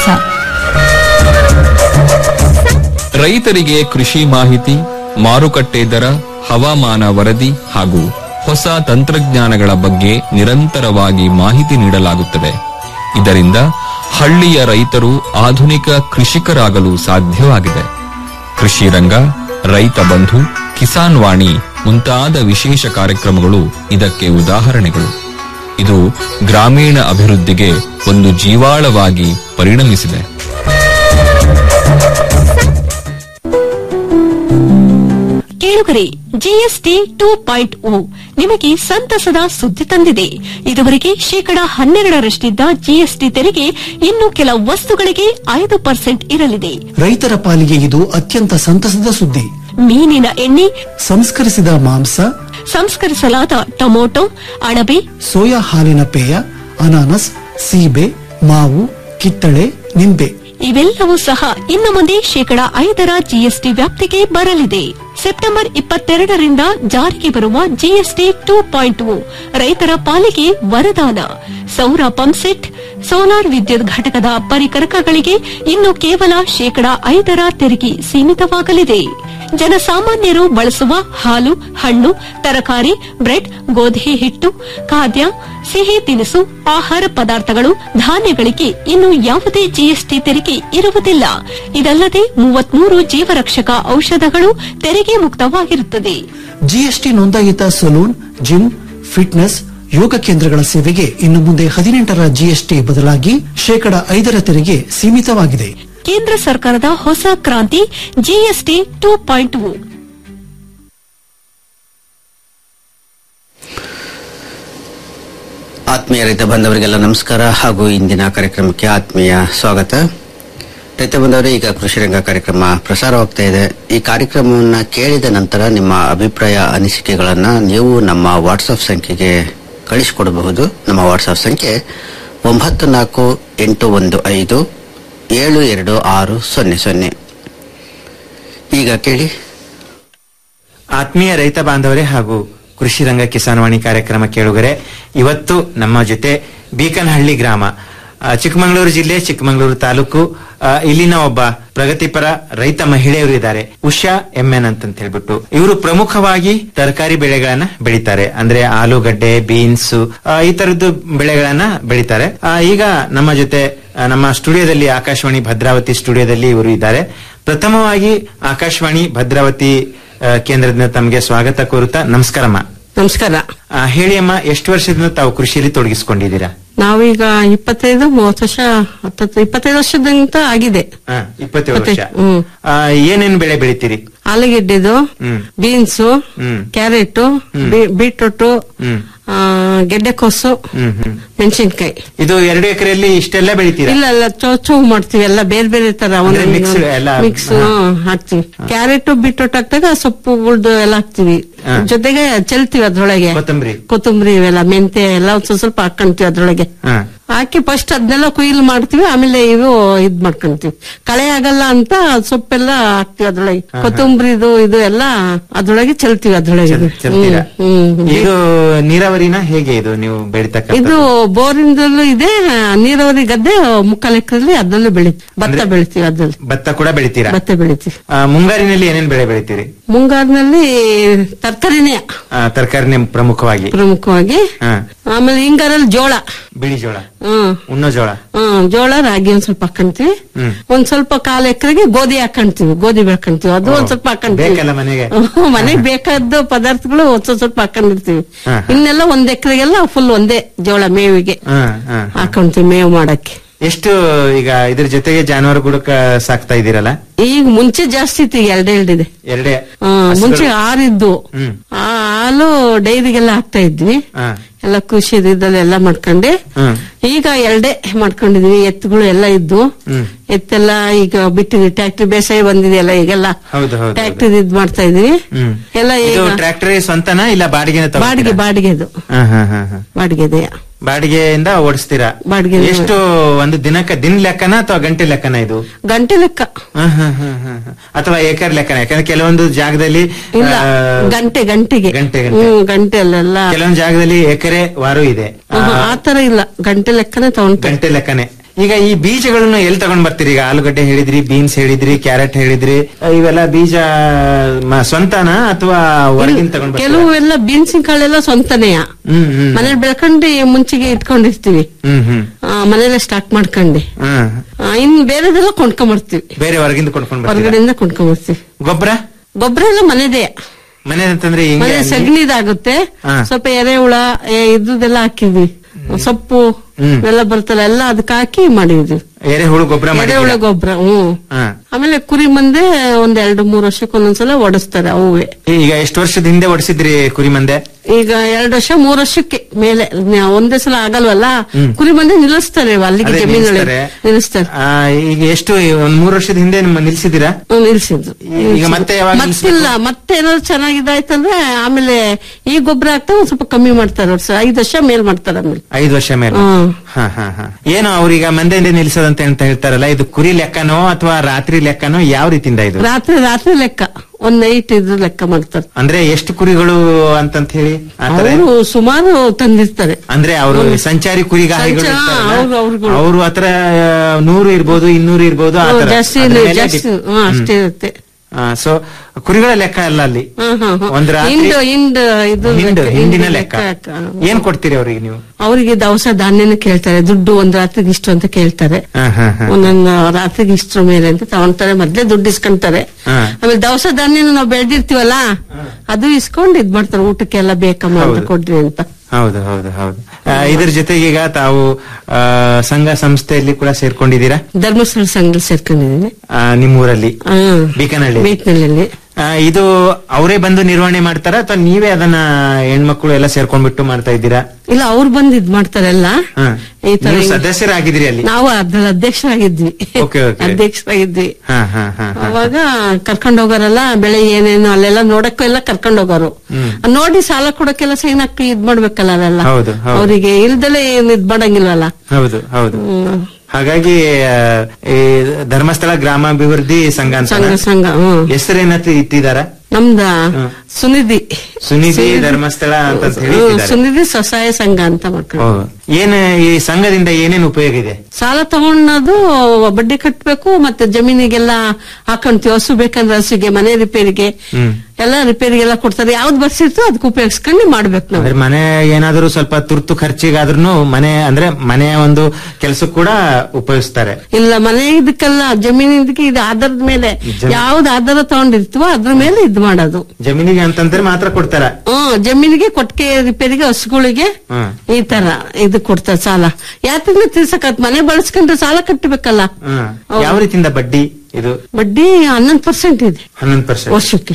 Speaker 10: ರೈತರಿಗೆ ಕೃಷಿ ಮಾಹಿತಿ ಮಾರುಕಟ್ಟೆ ದರ ಹವಾಮಾನ ವರದಿ ಹಾಗೂ ಹೊಸ ತಂತ್ರಜ್ಞಾನಗಳ ಬಗ್ಗೆ ನಿರಂತರವಾಗಿ ಮಾಹಿತಿ ನೀಡಲಾಗುತ್ತದೆ ಇದರಿಂದ ಹಳ್ಳಿಯ ರೈತರು ಆಧುನಿಕ ಕೃಷಿಕರಾಗಲು ಸಾಧ್ಯವಾಗಿದೆ ಕೃಷಿ ರಂಗ ರೈತ ಬಂಧು ಕಿಸಾನ್ ವಾಣಿ ಮುಂತಾದ ವಿಶೇಷ ಕಾರ್ಯಕ್ರಮಗಳು ಇದಕ್ಕೆ ಉದಾಹರಣೆಗಳು ಇದು ಗ್ರಾಮೀಣ ಅಭಿವೃದ್ಧಿಗೆ ಒಂದು ಜೀವಾಳವಾಗಿ ಪರಿಣಮಿಸಿದೆ
Speaker 11: ಕೇಳುಗರೆ ಜಿಎಸ್ಟಿ ಟೂ ಪಾಯಿಂಟ್ ಓ ನಿಮಗೆ ಸಂತಸದ ಸುದ್ದಿ ತಂದಿದೆ ಇದುವರೆಗೆ ಶೇಕಡಾ ಹನ್ನೆರಡರಷ್ಟಿದ್ದ ಜಿಎಸ್ಟಿ ತೆರಿಗೆ ಇನ್ನು ಕೆಲ ವಸ್ತುಗಳಿಗೆ ಐದು ಪರ್ಸೆಂಟ್ ಇರಲಿದೆ
Speaker 6: ರೈತರ ಪಾಲಿಗೆ ಇದು ಅತ್ಯಂತ ಸಂತಸದ ಸುದ್ದಿ
Speaker 11: ಮೀನಿನ ಎಣ್ಣೆ
Speaker 6: ಸಂಸ್ಕರಿಸಿದ ಮಾಂಸ
Speaker 11: ಸಂಸ್ಕರಿಸಲಾದ ಟೊಮೊಟೊ ಅಣಬೆ
Speaker 6: ಸೋಯಾ ಹಾಲಿನ ಪೇಯ ಅನಾನಸ್ ಸೀಬೆ ಮಾವು ಕಿತ್ತಳೆ ನಿಂಬೆ
Speaker 11: ಇವೆಲ್ಲವೂ ಸಹ ಇನ್ನು ಮುಂದೆ ಶೇಕಡಾ ಐದರ ಜಿಎಸ್ಟಿ ವ್ಯಾಪ್ತಿಗೆ ಬರಲಿದೆ ಸೆಪ್ಟೆಂಬರ್ ಇಪ್ಪತ್ತೆರಡರಿಂದ ಜಾರಿಗೆ ಬರುವ ಜಿಎಸ್ಟಿ ಟೂ ಪಾಯಿಂಟ್ ರೈತರ ಪಾಲಿಗೆ ವರದಾನ ಸೌರ ಪಂಪ್ಸೆಟ್ ಸೋಲಾರ್ ವಿದ್ಯುತ್ ಘಟಕದ ಪರಿಕರಕಗಳಿಗೆ ಇನ್ನು ಕೇವಲ ಶೇಕಡಾ ಐದರ ತೆರಿಗೆ ಸೀಮಿತವಾಗಲಿದೆ ಜನಸಾಮಾನ್ಯರು ಬಳಸುವ ಹಾಲು ಹಣ್ಣು ತರಕಾರಿ ಬ್ರೆಡ್ ಗೋಧಿ ಹಿಟ್ಟು ಖಾದ್ಯ ಸಿಹಿ ತಿನಿಸು ಆಹಾರ ಪದಾರ್ಥಗಳು ಧಾನ್ಯಗಳಿಗೆ ಇನ್ನು ಯಾವುದೇ ಜಿಎಸ್ಟಿ ತೆರಿಗೆ ಇರುವುದಿಲ್ಲ ಇದಲ್ಲದೆ ಮೂವತ್ಮೂರು ಜೀವರಕ್ಷಕ ಔಷಧಗಳು ತೆರಿಗೆ ಮುಕ್ತವಾಗಿರುತ್ತದೆ
Speaker 6: ಜಿಎಸ್ಟಿ ನೋಂದಾಯಿತ ಸಲೂನ್ ಜಿಮ್ ಫಿಟ್ನೆಸ್ ಯೋಗ ಕೇಂದ್ರಗಳ ಸೇವೆಗೆ ಇನ್ನು ಮುಂದೆ ಹದಿನೆಂಟರ ಜಿಎಸ್ಟಿ ಬದಲಾಗಿ ಶೇಕಡ ಐದರ ತೆರಿಗೆ ಸೀಮಿತವಾಗಿದೆ
Speaker 11: ಕೇಂದ್ರ ಸರ್ಕಾರದ ಹೊಸ ಕ್ರಾಂತಿ ಜಿಎಸ್ಟಿ ಟೂ ಪಾಯಿಂಟ್
Speaker 3: ಆತ್ಮೀಯ ರೈತ ಬಾಂಧವರಿಗೆಲ್ಲ ನಮಸ್ಕಾರ ಹಾಗೂ ಇಂದಿನ ಕಾರ್ಯಕ್ರಮಕ್ಕೆ ಆತ್ಮೀಯ ಸ್ವಾಗತ ರೈತ ಬಂದವರೇ ಈಗ ಕೃಷಿ ರಂಗ ಕಾರ್ಯಕ್ರಮ ಪ್ರಸಾರವಾಗ್ತಾ ಇದೆ ಈ ಕಾರ್ಯಕ್ರಮವನ್ನು ಕೇಳಿದ ನಂತರ ನಿಮ್ಮ ಅಭಿಪ್ರಾಯ ಅನಿಸಿಕೆಗಳನ್ನ ನೀವು ನಮ್ಮ ವಾಟ್ಸಪ್ ಸಂಖ್ಯೆಗೆ ಕಳಿಸಿಕೊಡಬಹುದು ನಮ್ಮ ವಾಟ್ಸಪ್ ಸಂಖ್ಯೆ ಒಂಬತ್ತು ನಾಲ್ಕು ಎಂಟು ಒಂದು ಐದು ಏಳು ಎರಡು ಆರು ಸೊನ್ನೆ ಸೊನ್ನೆ ಈಗ ಕೇಳಿ
Speaker 12: ಆತ್ಮೀಯ ರೈತ ಬಾಂಧವರೇ ಹಾಗೂ ಕೃಷಿ ರಂಗ ಕಿಸಾನ್ವಾಣಿ ಕಾರ್ಯಕ್ರಮ ಕೇಳುಗರೆ ಇವತ್ತು ನಮ್ಮ ಜೊತೆ ಬೀಕನಹಳ್ಳಿ ಗ್ರಾಮ ಆ, ಚಿಕ್ಕಮಗಳೂರು ಜಿಲ್ಲೆ ಚಿಕ್ಕಮಗಳೂರು ತಾಲೂಕು ಆ, ಇಲ್ಲಿನ ಒಬ್ಬ ಪ್ರಗತಿಪರ ರೈತ ಮಹಿಳೆಯರು ಇದ್ದಾರೆ ಉಷಾ ಎನ್ ಅಂತ ಹೇಳ್ಬಿಟ್ಟು ಇವರು ಪ್ರಮುಖವಾಗಿ ತರಕಾರಿ ಬೆಳೆಗಳನ್ನ ಬೆಳಿತಾರೆ ಅಂದ್ರೆ ಆಲೂಗಡ್ಡೆ ಬೀನ್ಸ್ ಈ ತರದ್ದು ಬೆಳೆಗಳನ್ನ ಬೆಳಿತಾರೆ ಆ, ಈಗ ನಮ್ಮ ಜೊತೆ ಆ, ನಮ್ಮ ಸ್ಟುಡಿಯೋದಲ್ಲಿ ಆಕಾಶವಾಣಿ ಭದ್ರಾವತಿ ಸ್ಟುಡಿಯೋದಲ್ಲಿ ಇವರು ಇದ್ದಾರೆ ಪ್ರಥಮವಾಗಿ ಆಕಾಶವಾಣಿ ಭದ್ರಾವತಿ ಆ, ಕೇಂದ್ರದಿಂದ ತಮಗೆ ಸ್ವಾಗತ ಕೋರುತ್ತಾ ನಮಸ್ಕಾರಮ್ಮ
Speaker 13: ನಮಸ್ಕಾರ
Speaker 12: ಆ, ಹೇಳಿ ಅಮ್ಮ ಎಷ್ಟು ವರ್ಷದಿಂದ ತಾವು ಕೃಷಿಯಲ್ಲಿ ತೊಡಗಿಸಿಕೊಂಡಿದ್ದೀರಾ
Speaker 13: ನಾವೀಗ ಇಪ್ಪತ್ತೈದು ಮೂವತ್ತು ವರ್ಷ ಹತ್ತತ್ತು ಇಪ್ಪತ್ತೈದು ವರ್ಷದಂತ ಆಗಿದೆ
Speaker 12: ಆ, ಇಪ್ಪತ್ತೇಳು ವರ್ಷ
Speaker 13: ಮತ್ತೆ, ಹ್ಮ್.
Speaker 12: ಆ, ಏನೇನ್ ಬೆಳೆ ಬೆಳಿತೀರಿ
Speaker 13: ಆಲೂಗೆಡ್ಡೆದು
Speaker 12: ಹ್ಮ್
Speaker 13: ಬೀನ್ಸು
Speaker 12: ಹ್ಮ್
Speaker 13: ಕ್ಯಾರೆಟ್ ಬೀಟ್ರೂಟು
Speaker 12: ಹ್ಮ್
Speaker 13: ಆ, ಗೆಡ್ಡೆಕೋಸು
Speaker 12: ಹ್ಮ್ ಹ್ಮ್
Speaker 13: ಮೆಣಸಿನ್ಕಾಯಿ
Speaker 12: ಇದು ಎರಡು ಎಕರೆಯಲ್ಲಿ ಇಷ್ಟೆಲ್ಲ ಬೆಳಿತೀರಾ
Speaker 13: ಇಲ್ಲ ಇಲ್ಲ ಚೌ ಚೌ ಮಾಡ್ತೀವಿ ಎಲ್ಲ ಬೇರೆ ಬೇರೆ ತರ
Speaker 12: ಅಂದ್ರೆ mix ಎಲ್ಲ,
Speaker 13: ಮಿಕ್ಸ್
Speaker 12: ಹಾ.
Speaker 13: ಹಾಕ್ತಿವಿ ಕ್ಯಾರೆಟ್ ಬೀಟ್ರೂಟ್ ಹಾಕ್ದಾಗ ಸೊಪ್ಪು ಉಳ್ದು ಎಲ್ಲ ಹಾಕ್ತಿವಿ
Speaker 12: ಹಾ.
Speaker 13: ಜೊತೆಗೆ ಚೆಲ್ತೀವಿ ಅದ್ರೊಳಗೆ
Speaker 12: ಕೊತ್ತಂಬರಿ
Speaker 13: ಕೊತ್ತಂಬರಿ ಇವೆಲ್ಲ ಮೆಂತೆ ಎಲ್ಲ ಒಂದ್ ಸ್ವಲ್ಪ ಸ್ವಲ್ಪ ಹಾಕೊಂತೀವಿ ಅದ್ರೊಳಗೆ
Speaker 12: ಹಾ
Speaker 13: ಹಾಕಿ ಫಸ್ಟ್ ಅದನ್ನೆಲ್ಲ ಕುಯ್ಲು ಮಾಡ್ತೀವಿ ಆಮೇಲೆ ಇವು ಇದ್ ಮಾಡ್ಕೊಂತೀವಿ ಕಳೆ ಆಗಲ್ಲ ಅಂತ ಸೊಪ್ಪೆಲ್ಲ ಹಾಕ್ತಿವಿ ಅದ್ರೊಳಗೆ ಕೊತ್ತಂಬರಿದು ಇದು ಎಲ್ಲ ಅದ್ರೊಳಗೆ ಚೆಲ್ತೀವಿ ಅದ್ರೊಳಗೆ
Speaker 12: ಚೆಲ್- ಚೆಲ್ತೀರಾ?
Speaker 13: ಹ್ಮ್, ಹ್ಮ್.
Speaker 12: ಇದು ನೀರಾವರಿನ ಹೇಗೆ ಇದು ನೀವು ಬೆಳಿತಕ್ಕ
Speaker 13: ಇದು ಬೋರಿಂದಲ್ಲೂ ಇದೆ ನೀರಾವರಿ ಗದ್ದೆ ಮುಕ್ಕಾಲ್ ಎಕರೆಲ್ಲಿ ಅದರಲ್ಲೂ ಬೆಳಿತೀವಿ ಭತ್ತ
Speaker 12: ಅಂದ್ರೆ-
Speaker 13: ಬೆಳಿತೀವಿ ಅದ್ರಲ್ಲಿ
Speaker 12: ಭತ್ತ ಕೂಡ ಬೆಳಿತೀರಾ
Speaker 13: ಭತ್ತ ಬೆಳಿತೀವಿ
Speaker 12: ಆ, ಮುಂಗಾರಿನಲ್ಲಿ ಏನೇನ್ ಬೆಳೆ ಬೆಳಿತೀರಿ
Speaker 13: ಮುಂಗಾರಿನಲ್ಲಿ ತರಕಾರಿನೇ
Speaker 12: ಆ, ತರಕಾರಿನೇ ಪ್ರಮುಖವಾಗಿ
Speaker 13: ಪ್ರಮುಖವಾಗಿ
Speaker 12: ಹಾ
Speaker 13: ಆಮೇಲೆ ಹಿಂಗಾರಲ್ಲಿ ಜೋಳ
Speaker 12: ಬಿಳಿ ಜೋಳ
Speaker 13: ಹ್ಮ್
Speaker 12: ಉಣ್ಣೋ ಜೋಳ
Speaker 13: ಹ್ಮ್ ಜೋಳ ರಾಗಿ ಒಂದ್ ಸ್ವಲ್ಪ ಹಾಕೊಂತೀವಿ
Speaker 12: ಹ್ಮ್
Speaker 13: ಒಂದ್ ಸ್ವಲ್ಪ ಕಾಲ್ ಎಕರೆಗೆ ಗೋಧಿ ಹಾಕೊಂತೀವಿ ಗೋಧಿ ಬೆಳ್ಕೊಂತೀವಿ ಅದು ಒಂದ್ ಸ್ವಲ್ಪ ಹಾಕೊಂತೀವಿ
Speaker 12: ಬೇಕಲ್ಲ ಮನೆಗೆ
Speaker 13: ಹ್ಮ್, ಮನೆಗ್ ಬೇಕಾದ ಪದಾರ್ಥಗಳು ಒಂದ್ ಸ್ವಲ್ಪ ಸ್ವಲ್ಪ ಹಾಕೊಂಡಿರ್ತೀವಿ
Speaker 12: ಹಾ, ಹಾ.
Speaker 13: ಇನ್ನೆಲ್ಲ ಒಂದ್ ಎಕರೆಗೆಲ್ಲ ಫುಲ್ ಒಂದೇ ಜೋಳ ಮೇವಿಗೆ
Speaker 12: ಹಾ ಹಾ
Speaker 13: ಹಾಕೊಂತೀವಿ ಮೇವು ಮಾಡಕ್ಕೆ
Speaker 12: ಎಷ್ಟು ಈಗ ಇದ್ರ ಜೊತೆಗೆ ಜಾನುವಾರು ಕೂಡ ಕ- ಸಾಕ್ತಾ ಇದೀರಲ್ಲ
Speaker 13: ಈಗ ಮುಂಚೆ ಜಾಸ್ತಿ ಇತ್ತು ಈಗ ಎರಡೇ ಎರಡಿದೆ
Speaker 12: ಎರಡೇ
Speaker 13: ಆ, ಮುಂಚೆ ಆರಿದ್ದು
Speaker 12: ಹ್ಮ್
Speaker 13: ಆ ಹಾಲು ಡೈರಿಗೆಲ್ಲ ಹಾಕ್ತಾ ಇದ್ವಿ
Speaker 12: ಹಾ
Speaker 13: ಎಲ್ಲ ಕೃಷಿ ಇದ್ದಲ್ಲಿ ಎಲ್ಲ ಮಾಡ್ಕೊಂಡೆ
Speaker 12: ಹ್ಮ್
Speaker 13: ಈಗ ಎರಡೇ ಮಾಡ್ಕೊಂಡಿದೀವಿ ಎತ್ತುಗಳು ಎಲ್ಲ ಇದ್ದು
Speaker 12: ಹ್ಮ್
Speaker 13: ಎತ್ತೆಲ್ಲ ಈಗ ಬಿಟ್ಟಿದ್ವಿ ಟ್ರ್ಯಾಕ್ಟರ್ ಬೇಸಾಯ ಬಂದಿದೆಯಲ್ಲ ಈಗೆಲ್ಲ
Speaker 12: ಹೌದು ಹೌದು ಹೌದು.
Speaker 13: ಟ್ರ್ಯಾಕ್ಟರ್ ಇದ್ ಮಾಡ್ತಾ ಇದೀವಿ
Speaker 12: ಹ್ಮ್
Speaker 13: ಎಲ್ಲ
Speaker 12: ಇದು
Speaker 13: ಈಗ
Speaker 12: ಟ್ರ್ಯಾಕ್ಟರ್ ಸ್ವಂತನಾ ಇಲ್ಲ ಬಾಡಿಗೆನ
Speaker 13: ಬಾಡಿಗೆ ಬಾಡಿಗೆದು
Speaker 12: ಹಾ ಹಾ ಹಾ ಹಾ
Speaker 13: ಬಾಡಿಗೆದೆ
Speaker 12: ಬಾಡಿಗೆಯಿಂದ ಓಡಿಸ್ತೀರಾ
Speaker 13: ಬಾಡಿಗೆ
Speaker 12: ಎಷ್ಟು ಒಂದು ದಿನಕ್ಕೆ ದಿನ ಲೆಕ್ಕನ ಅಥವಾ ಗಂಟೆ ಲೆಕ್ಕನ ಇದು
Speaker 13: ಗಂಟೆ ಲೆಕ್ಕ
Speaker 12: ಹಾ, ಹಾ, ಹಾ, ಹಾ, ಹಾ. ಅಥವಾ ಏಕರ್ ಲೆಕ್ಕನ ಯಾಕಂದ್ರೆ ಕೆಲವೊಂದು ಜಾಗದಲ್ಲಿ
Speaker 13: ಇಲ್ಲ
Speaker 12: ಆ,
Speaker 13: ಗಂಟೆ ಗಂಟೆಗೆ
Speaker 12: ಗಂಟೆ ಗಂಟೆ
Speaker 13: ಹ್ಮ್ ಗಂಟೆ ಅಲ್ಲೆಲ್ಲ
Speaker 12: ಕೆಲವೊಂದು ಜಾಗದಲ್ಲಿ ಎಕರೆ ವಾರು ಇದೆ ಆ,
Speaker 13: ಹ್ಮ್, ಆ ತರ ಇಲ್ಲ ಗಂಟೆ ಲೆಕ್ಕನೇ ತಗೊಂಡ್
Speaker 12: ಗಂಟೆ ಲೆಕ್ಕನೆ ಈಗ ಈ ಬೀಜಗಳನ್ನು ಎಲ್ಲಿ ತಗೊಂಡ್ ಬರ್ತೀರಿ ಈಗ ಆಲೂಗಡ್ಡೆ ಹೇಳಿದ್ರಿ ಬೀನ್ಸ್ ಹೇಳಿದ್ರಿ ಕ್ಯಾರೆಟ್ ಹೇಳಿದ್ರಿ ಆ, ಇವೆಲ್ಲ ಬೀಜ ಮ- ಸ್ವಂತನಾ ಅಥವಾ ಹೊರಗಿನ ತಗೊಂಡ್ ಬರ್ತೀರಾ?
Speaker 13: ಕೆಲವು ಎಲ್ಲ ಬೀನ್ಸಿನ ಕಾಳೆಲ್ಲ ಸ್ವಂತನೆಯ
Speaker 12: ಹ್ಮ್ ಹ್ಮ್
Speaker 13: ಮನೇಲಿ ಬೆಳ್ಕೊಂಡು ಮುಂಚೆಗೆ ಇಟ್ಕೊಂಡಿರ್ತೀವಿ
Speaker 12: ಹ್ಮ್ ಹ್ಮ್
Speaker 13: ಆ, ಮನೇಲೆ ಸ್ಟಾಕ್ ಮಾಡ್ಕೊಂಡೆ
Speaker 12: ಹ್ಮ್
Speaker 13: ಆ, ಇನ್ ಬೇರೆದೆಲ್ಲ ಕೊಂಡ್ಕೊಂಬರ್ತೀವಿ
Speaker 12: ಬೇರೆ ಹೊರಗಿಂದ ಕೊಂಡ್ಕೊಂಡ್ ಬರ್ತೀರಾ
Speaker 13: ಹೊರಗಡೆಯಿಂದ ಕೊಂಡ್ಕೊಂಬರ್ತೀವಿ
Speaker 12: ಗೊಬ್ಬರ
Speaker 13: ಗೊಬ್ಬರ ಎಲ್ಲ ಮನೆದೇ
Speaker 12: ಮನೆ ಅಂತಂದ್ರೆ ಹಿಂಗೆ
Speaker 13: ಮನೆ ಸಗಣಿದಾಗುತ್ತೆ
Speaker 12: ಹಾ.
Speaker 13: ಸ್ವಲ್ಪ ಎರೆಹುಳ ಎ- ಇದ್ರದ್ದೆಲ್ಲ ಹಾಕಿದ್ವಿ ಸೊಪ್ಪು
Speaker 12: ಹ್ಮ್.
Speaker 13: ಎಲ್ಲ ಬರ್ತಲ್ಲ ಎಲ್ಲ ಅದಕ್ಕೆ ಹಾಕಿ ಮಾಡಿದ್ವಿ
Speaker 12: ಎರೆಹುಳು ಗೊಬ್ಬರ
Speaker 13: ಎರೆಹುಳ ಗೊಬ್ಬರ ಹ್ಮ್
Speaker 12: ಹಾ
Speaker 13: ಆಮೇಲೆ ಕುರಿ ಮಂದೆ ಒಂದ್ ಎರಡು ಮೂರು ವರ್ಷಕ್ಕೆ ಒಂದೊಂದ್ಸಲ ಒಡಿಸ್ತಾರೆ ಅವೇ
Speaker 12: ಈಗ ಎಷ್ಟು ವರ್ಷದ ಹಿಂದೆ ಹೊಡಿಸಿದ್ರಿ ಕುರಿ ಮಂದೆ
Speaker 13: ಈಗ ಎರಡು ವರ್ಷ ಮೂರು ವರ್ಷಕ್ಕೆ ಮೇಲೆ ನ- ಒಂದೇ ಸಲ ಆಗಲ್ವಲ್ಲ
Speaker 12: ಹ್ಮ್.
Speaker 13: ಕುರಿ ಮಂದೆ ನಿಲ್ಲಿಸ್ತಾರೆ ಅಲ್ಲಿಗೆ
Speaker 12: ಅದೇ
Speaker 13: ಜಮೀನುಗಳಿಗೆ
Speaker 12: ನಿಲ್ಲಿಸ್ತಾರೆ.
Speaker 13: ನಿಲ್ಲಿಸ್ತಾರೆ
Speaker 12: ಆ, ಈಗ ಎಷ್ಟು ಒಂದ್ ಮೂರು ವರ್ಷದ ಹಿಂದೆ ನಿಮ್ಮ ನಿಲ್ಸಿದ್ದೀರಾ
Speaker 13: ಹ್ಮ್, ನಿಲ್ಸಿದ್ರು
Speaker 12: ಈಗ ಮತ್ತೆ ಯಾವಾಗ
Speaker 13: ಮತ್ತಿಲ್ಲ ಮತ್ತೆ ಏನಾದ್ರು ಚೆನ್ನಾಗಿದ್ದಾಯ್ತಂದ್ರೆ ಆಮೇಲೆ ಈ ಗೊಬ್ಬರ ಹಾಕ್ತಾ ಒಂದ್ ಸ್ವಲ್ಪ ಕಮ್ಮಿ ಮಾಡ್ತಾರೆ ವರ್ಷ ಐದು ವರ್ಷ ಮೇಲ್ ಮಾಡ್ತಾರೆ ಆಮೇಲೆ
Speaker 12: ಐದು ವರ್ಷ ಮೇಲೆ
Speaker 13: ಹ್ಮ್.
Speaker 12: ಹಾ ಹಾ ಹಾ ಏನು ಅವ್ರೀಗ ಮಂದೆಂದೆ ನಿಲ್ಸೋದಂತ ಅಂತ ಹೇಳ್ತಾರಲ್ಲ ಇದು ಕುರಿ ಲೆಕ್ಕನೋ ಅಥವಾ ರಾತ್ರಿ ಲೆಕ್ಕನೋ ಯಾವ ರೀತಿಯಿಂದ ಇದು
Speaker 13: ರಾತ್ರಿ ರಾತ್ರಿ ಲೆಕ್ಕ ಒಂದ್ ನೈಟ್ ಇದ್ರ ಲೆಕ್ಕ ಮಾಡ್ತಾರೆ
Speaker 12: ಅಂದ್ರೆ ಎಷ್ಟು ಕುರಿಗಳು ಅಂತಂತ ಹೇಳಿ ಆತರ
Speaker 13: ಅವರು ಸುಮಾರು ತಂದಿರ್ತಾರೆ
Speaker 12: ಅಂದ್ರೆ ಅವರು ಸಂಚಾರಿ ಕುರಿಗಾಹಿಗಳು
Speaker 13: ಸಂಚಾರ,
Speaker 12: ಇರ್ತಾರಲ್ಲ,
Speaker 13: ಅವ್ರು- ಅವ್ರುಗಳು.
Speaker 12: ಅವ್ರು ಹತ್ರ ನೂರು ಇರ್ಬೋದು ಇನ್ನೂರು ಇರ್ಬೋದು ಆ
Speaker 13: ಹ್ಮ್,
Speaker 12: ತರ.
Speaker 13: ಜಾಸ್ತಿ
Speaker 12: ಅದ್ರ ಮೇಲೆ
Speaker 13: ಜಾಸ್ತಿ
Speaker 12: ಡಿಪ್-
Speaker 13: ಹ್ಮ್, ಅಷ್ಟೇ ಇರುತ್ತೆ
Speaker 12: ಸೊ ಕುರಿಗಳ ಲೆಕ್ಕ ಅಲ್ಲ ಅಲ್ಲಿ
Speaker 13: ಹ್ಮ್, ಹ್ಮ್, ಹ್ಮ್.
Speaker 12: ಒಂದ್ ರಾತ್ರಿ
Speaker 13: ಹಿಂಡು ಹಿಂಡು ಇದು
Speaker 12: ಹಿಂಡು
Speaker 13: ಲೆಕ್ಕ,
Speaker 12: ಹಿಂಡಿನ
Speaker 13: ಹಿಂಡು
Speaker 12: ಲೆಕ್ಕ
Speaker 13: ಲೆಕ್ಕ.
Speaker 12: ಏನ್ ಕೊಡ್ತೀರಿ ಅವ್ರಿಗೆ ನೀವು
Speaker 13: ಅವರಿಗೆ ದವಸ ಧಾನ್ಯನ ಕೇಳ್ತಾರೆ ದುಡ್ಡು ಒಂದ್ ರಾತ್ರಿಗೆ ಇಷ್ಟು ಅಂತ ಕೇಳ್ತಾರೆ
Speaker 12: ಹಾ, ಹಾ, ಹಾ.
Speaker 13: ಒಂದೊಂದು ರಾತ್ರಿಗೆ ಇಷ್ಟ್ರ ಮೇಲೆ ಅಂತ ತಗೊಂತಾರೆ ಮೊದ್ಲೇ ದುಡ್ಡು ಇಸ್ಕೊಂತಾರೆ
Speaker 12: ಹಾ.
Speaker 13: ಆಮೇಲೆ ದವಸ ಧಾನ್ಯನ ನಾವು ಬೆಳೆದಿರ್ತೀವಲ್ಲ ಅದು ಇಸ್ಕೊಂಡು ಇದ್ ಮಾಡ್ತಾರೆ ಊಟಕ್ಕೆಲ್ಲ ಬೇಕಮ್ಮ ಅಂತ
Speaker 12: ಹೌದು.
Speaker 13: ಕೊಡ್ರಿ ಅಂತ
Speaker 12: ಹೌದು ಹೌದು ಹೌದು ಆ, ಇದ್ರ ಜೊತೆಗೆ ಈಗ ತಾವು ಆ, ಸಂಘ ಸಂಸ್ಥೆಯಲ್ಲಿ ಕೂಡ ಸೇರ್ಕೊಂಡಿದ್ದೀರಾ
Speaker 13: ಧರ್ಮಸ್ಥಳ ಸಂಘ ಸೇರ್ಕೊಂಡಿದ್ದೀನಿ
Speaker 12: ಆ, ನಿಮ್ಮೂರಲ್ಲಿ
Speaker 13: ಹಾ.
Speaker 12: ಬೀಕನಹಳ್ಳಿ
Speaker 13: ಬೇಕ್ನಳ್ಳಿ
Speaker 12: ಆ, ಇದು ಅವರೇ ಬಂದು ನಿರ್ವಹಣೆ ಮಾಡ್ತಾರ ಅಥವಾ ನೀವೇ ಅದನ್ನ ಹೆಣ್ಮಕ್ಳು ಎಲ್ಲ ಸೇರ್ಕೊಂಡ್ಬಿಟ್ಟು ಮಾಡ್ತಾ ಇದ್ದೀರಾ
Speaker 13: ಇಲ್ಲ ಅವ್ರು ಬಂದು ಇದ್ ಮಾಡ್ತಾರೆ ಎಲ್ಲ
Speaker 12: ಹಾ.
Speaker 13: ಈ ತರ
Speaker 12: ನೀವು
Speaker 13: ಹಿಂಗ್-
Speaker 12: ಸದಸ್ಯರಾಗಿದ್ದೀರಿ ಅಲ್ಲಿ
Speaker 13: ನಾವು ಅದ್ರ ಅಧ್ಯಕ್ಷರಾಗಿದ್ವಿ
Speaker 12: Okay, okay.
Speaker 13: ಅಧ್ಯಕ್ಷರಾಗಿದ್ವಿ
Speaker 12: ಹಾ ಹಾ ಹಾ ಹಾ.
Speaker 13: ಅವಾಗ ಕರ್ಕೊಂಡ್ ಹೋಗೋರಲ್ಲ ಬೆಳೆ ಏನೇನು ಅಲ್ಲೆಲ್ಲ ನೋಡಕ್ಕೂ ಎಲ್ಲ ಕರ್ಕೊಂಡ್ ಹೋಗೋರು
Speaker 12: ಹ್ಮ್.
Speaker 13: ನೋಡಿ ಸಾಲ ಕೊಡಕ್ಕೆಲ್ಲ ಸೈನ್ ಹಾಕಿ ಇದ್ ಮಾಡ್ಬೇಕಲ್ಲ ಅವೆಲ್ಲ
Speaker 12: ಹೌದು, ಹೌದು.
Speaker 13: ಅವರಿಗೆ ಇಲ್ದಲೆ ಏನ್ ಇದ್ ಮಾಡಂಗಿಲ್ವಲ್ಲ
Speaker 12: ಹೌದು ಹೌದು
Speaker 13: ಹ್ಮ್.
Speaker 12: ಹಾಗಾಗಿ ಆ, ಈ ಧರ್ಮಸ್ಥಳ ಗ್ರಾಮಾಭಿವೃದ್ಧಿ ಸಂಘ ಅಂತ
Speaker 13: ಸಂಘ ಸಂಘ ಹ್ಮ್
Speaker 12: ಹೆಸರೇನಂತ ಇಟ್ಟಿದಾರ
Speaker 13: ನಮ್ದ ಸುನಿಧಿ
Speaker 12: ಸುನಿಧಿ ಧರ್ಮಸ್ಥಳ ಅಂತ ಹೇಳಿ
Speaker 13: ಹ್ಮ್,
Speaker 12: ಇಟ್ಟಿದ್ದಾರೆ.
Speaker 13: ಸುನಿಧಿ ಸ್ವಸಹಾಯ ಸಂಘ ಅಂತ ಮಾಡ್ಕೊಂಡು
Speaker 12: ಓ. ಏನ್ ಈ ಸಂಘದಿಂದ ಏನೇನು ಉಪಯೋಗ ಇದೆ
Speaker 13: ಸಾಲ ತಗೊಂಡದು ಬಡ್ಡಿ ಕಟ್ಬೇಕು ಮತ್ತೆ ಜಮೀನಿಗೆಲ್ಲ ಹಾಕೊಂತೀವಿ ಹಸು ಬೇಕಂದ್ರೆ ಹಸುಗೆ ಮನೆ ರಿಪೇರಿಗೆ
Speaker 12: ಹ್ಮ್
Speaker 13: ಎಲ್ಲ ರಿಪೇರಿಗೆಲ್ಲ ಕೊಡ್ತಾರೆ ಯಾವ್ದು ಬರ್ಸಿರ್ತೋ ಅದಕ್ಕೆ ಉಪಯೋಗಿಸ್ಕೊಂಡು ಮಾಡ್ಬೇಕು ನಾವು
Speaker 12: ಅಂದ್ರೆ ಮನೆ ಏನಾದರೂ ಸ್ವಲ್ಪ ತುರ್ತು ಖರ್ಚಿಗಾದ್ರೂ ಮನೆ ಅಂದ್ರೆ ಮನೆಯ ಒಂದು ಕೆಲಸ ಕೂಡ ಉಪಯೋಗಿಸ್ತಾರೆ
Speaker 13: ಇಲ್ಲ ಮನೆ ಇದಕ್ಕೆಲ್ಲ ಜಮೀನ್ ಇದಕ್ಕೆ ಇದು ಆಧಾರದ ಮೇಲೆ
Speaker 12: ಜಮೀನ್-
Speaker 13: ಯಾವ್ದು ಆಧಾರ ತಗೊಂಡಿರ್ತೀವೋ ಅದ್ರ ಮೇಲೆ ಇದ್ ಮಾಡೋದು
Speaker 12: ಜಮೀನಿಗೆ ಅಂತಂದ್ರೆ ಮಾತ್ರ ಕೊಡ್ತಾರ
Speaker 13: ಹ್ಮ್ ಜಮೀನಿಗೆ ಕೊಟ್ಟಿಗೆ ರಿಪೇರಿಗೆ ಹಸುಗಳಿಗೆ
Speaker 12: ಹ್ಮ್
Speaker 13: ಈ ತರ ಇದು ಕೊಡ್ತಾರೆ ಸಾಲ ಯಾತಿಂದ ತೀರ್ಸಕತ್ ಮನೆ ಬಳಸ್ಕೊಂಡ್ರೆ ಸಾಲ ಕಟ್ಟಬೇಕಲ್ಲ
Speaker 12: ಹ್ಮ್
Speaker 13: ಹೌದು.
Speaker 12: ಯಾವ ರೀತಿಯಿಂದ ಬಡ್ಡಿ ಇದು
Speaker 13: ಬಡ್ಡಿ ಹನ್ನೊಂದು ಪರ್ಸೆಂಟ್ ಇದೆ
Speaker 12: ಹನ್ನೊಂದು ಪರ್ಸೆಂಟ್
Speaker 13: ವರ್ಷಕ್ಕೆ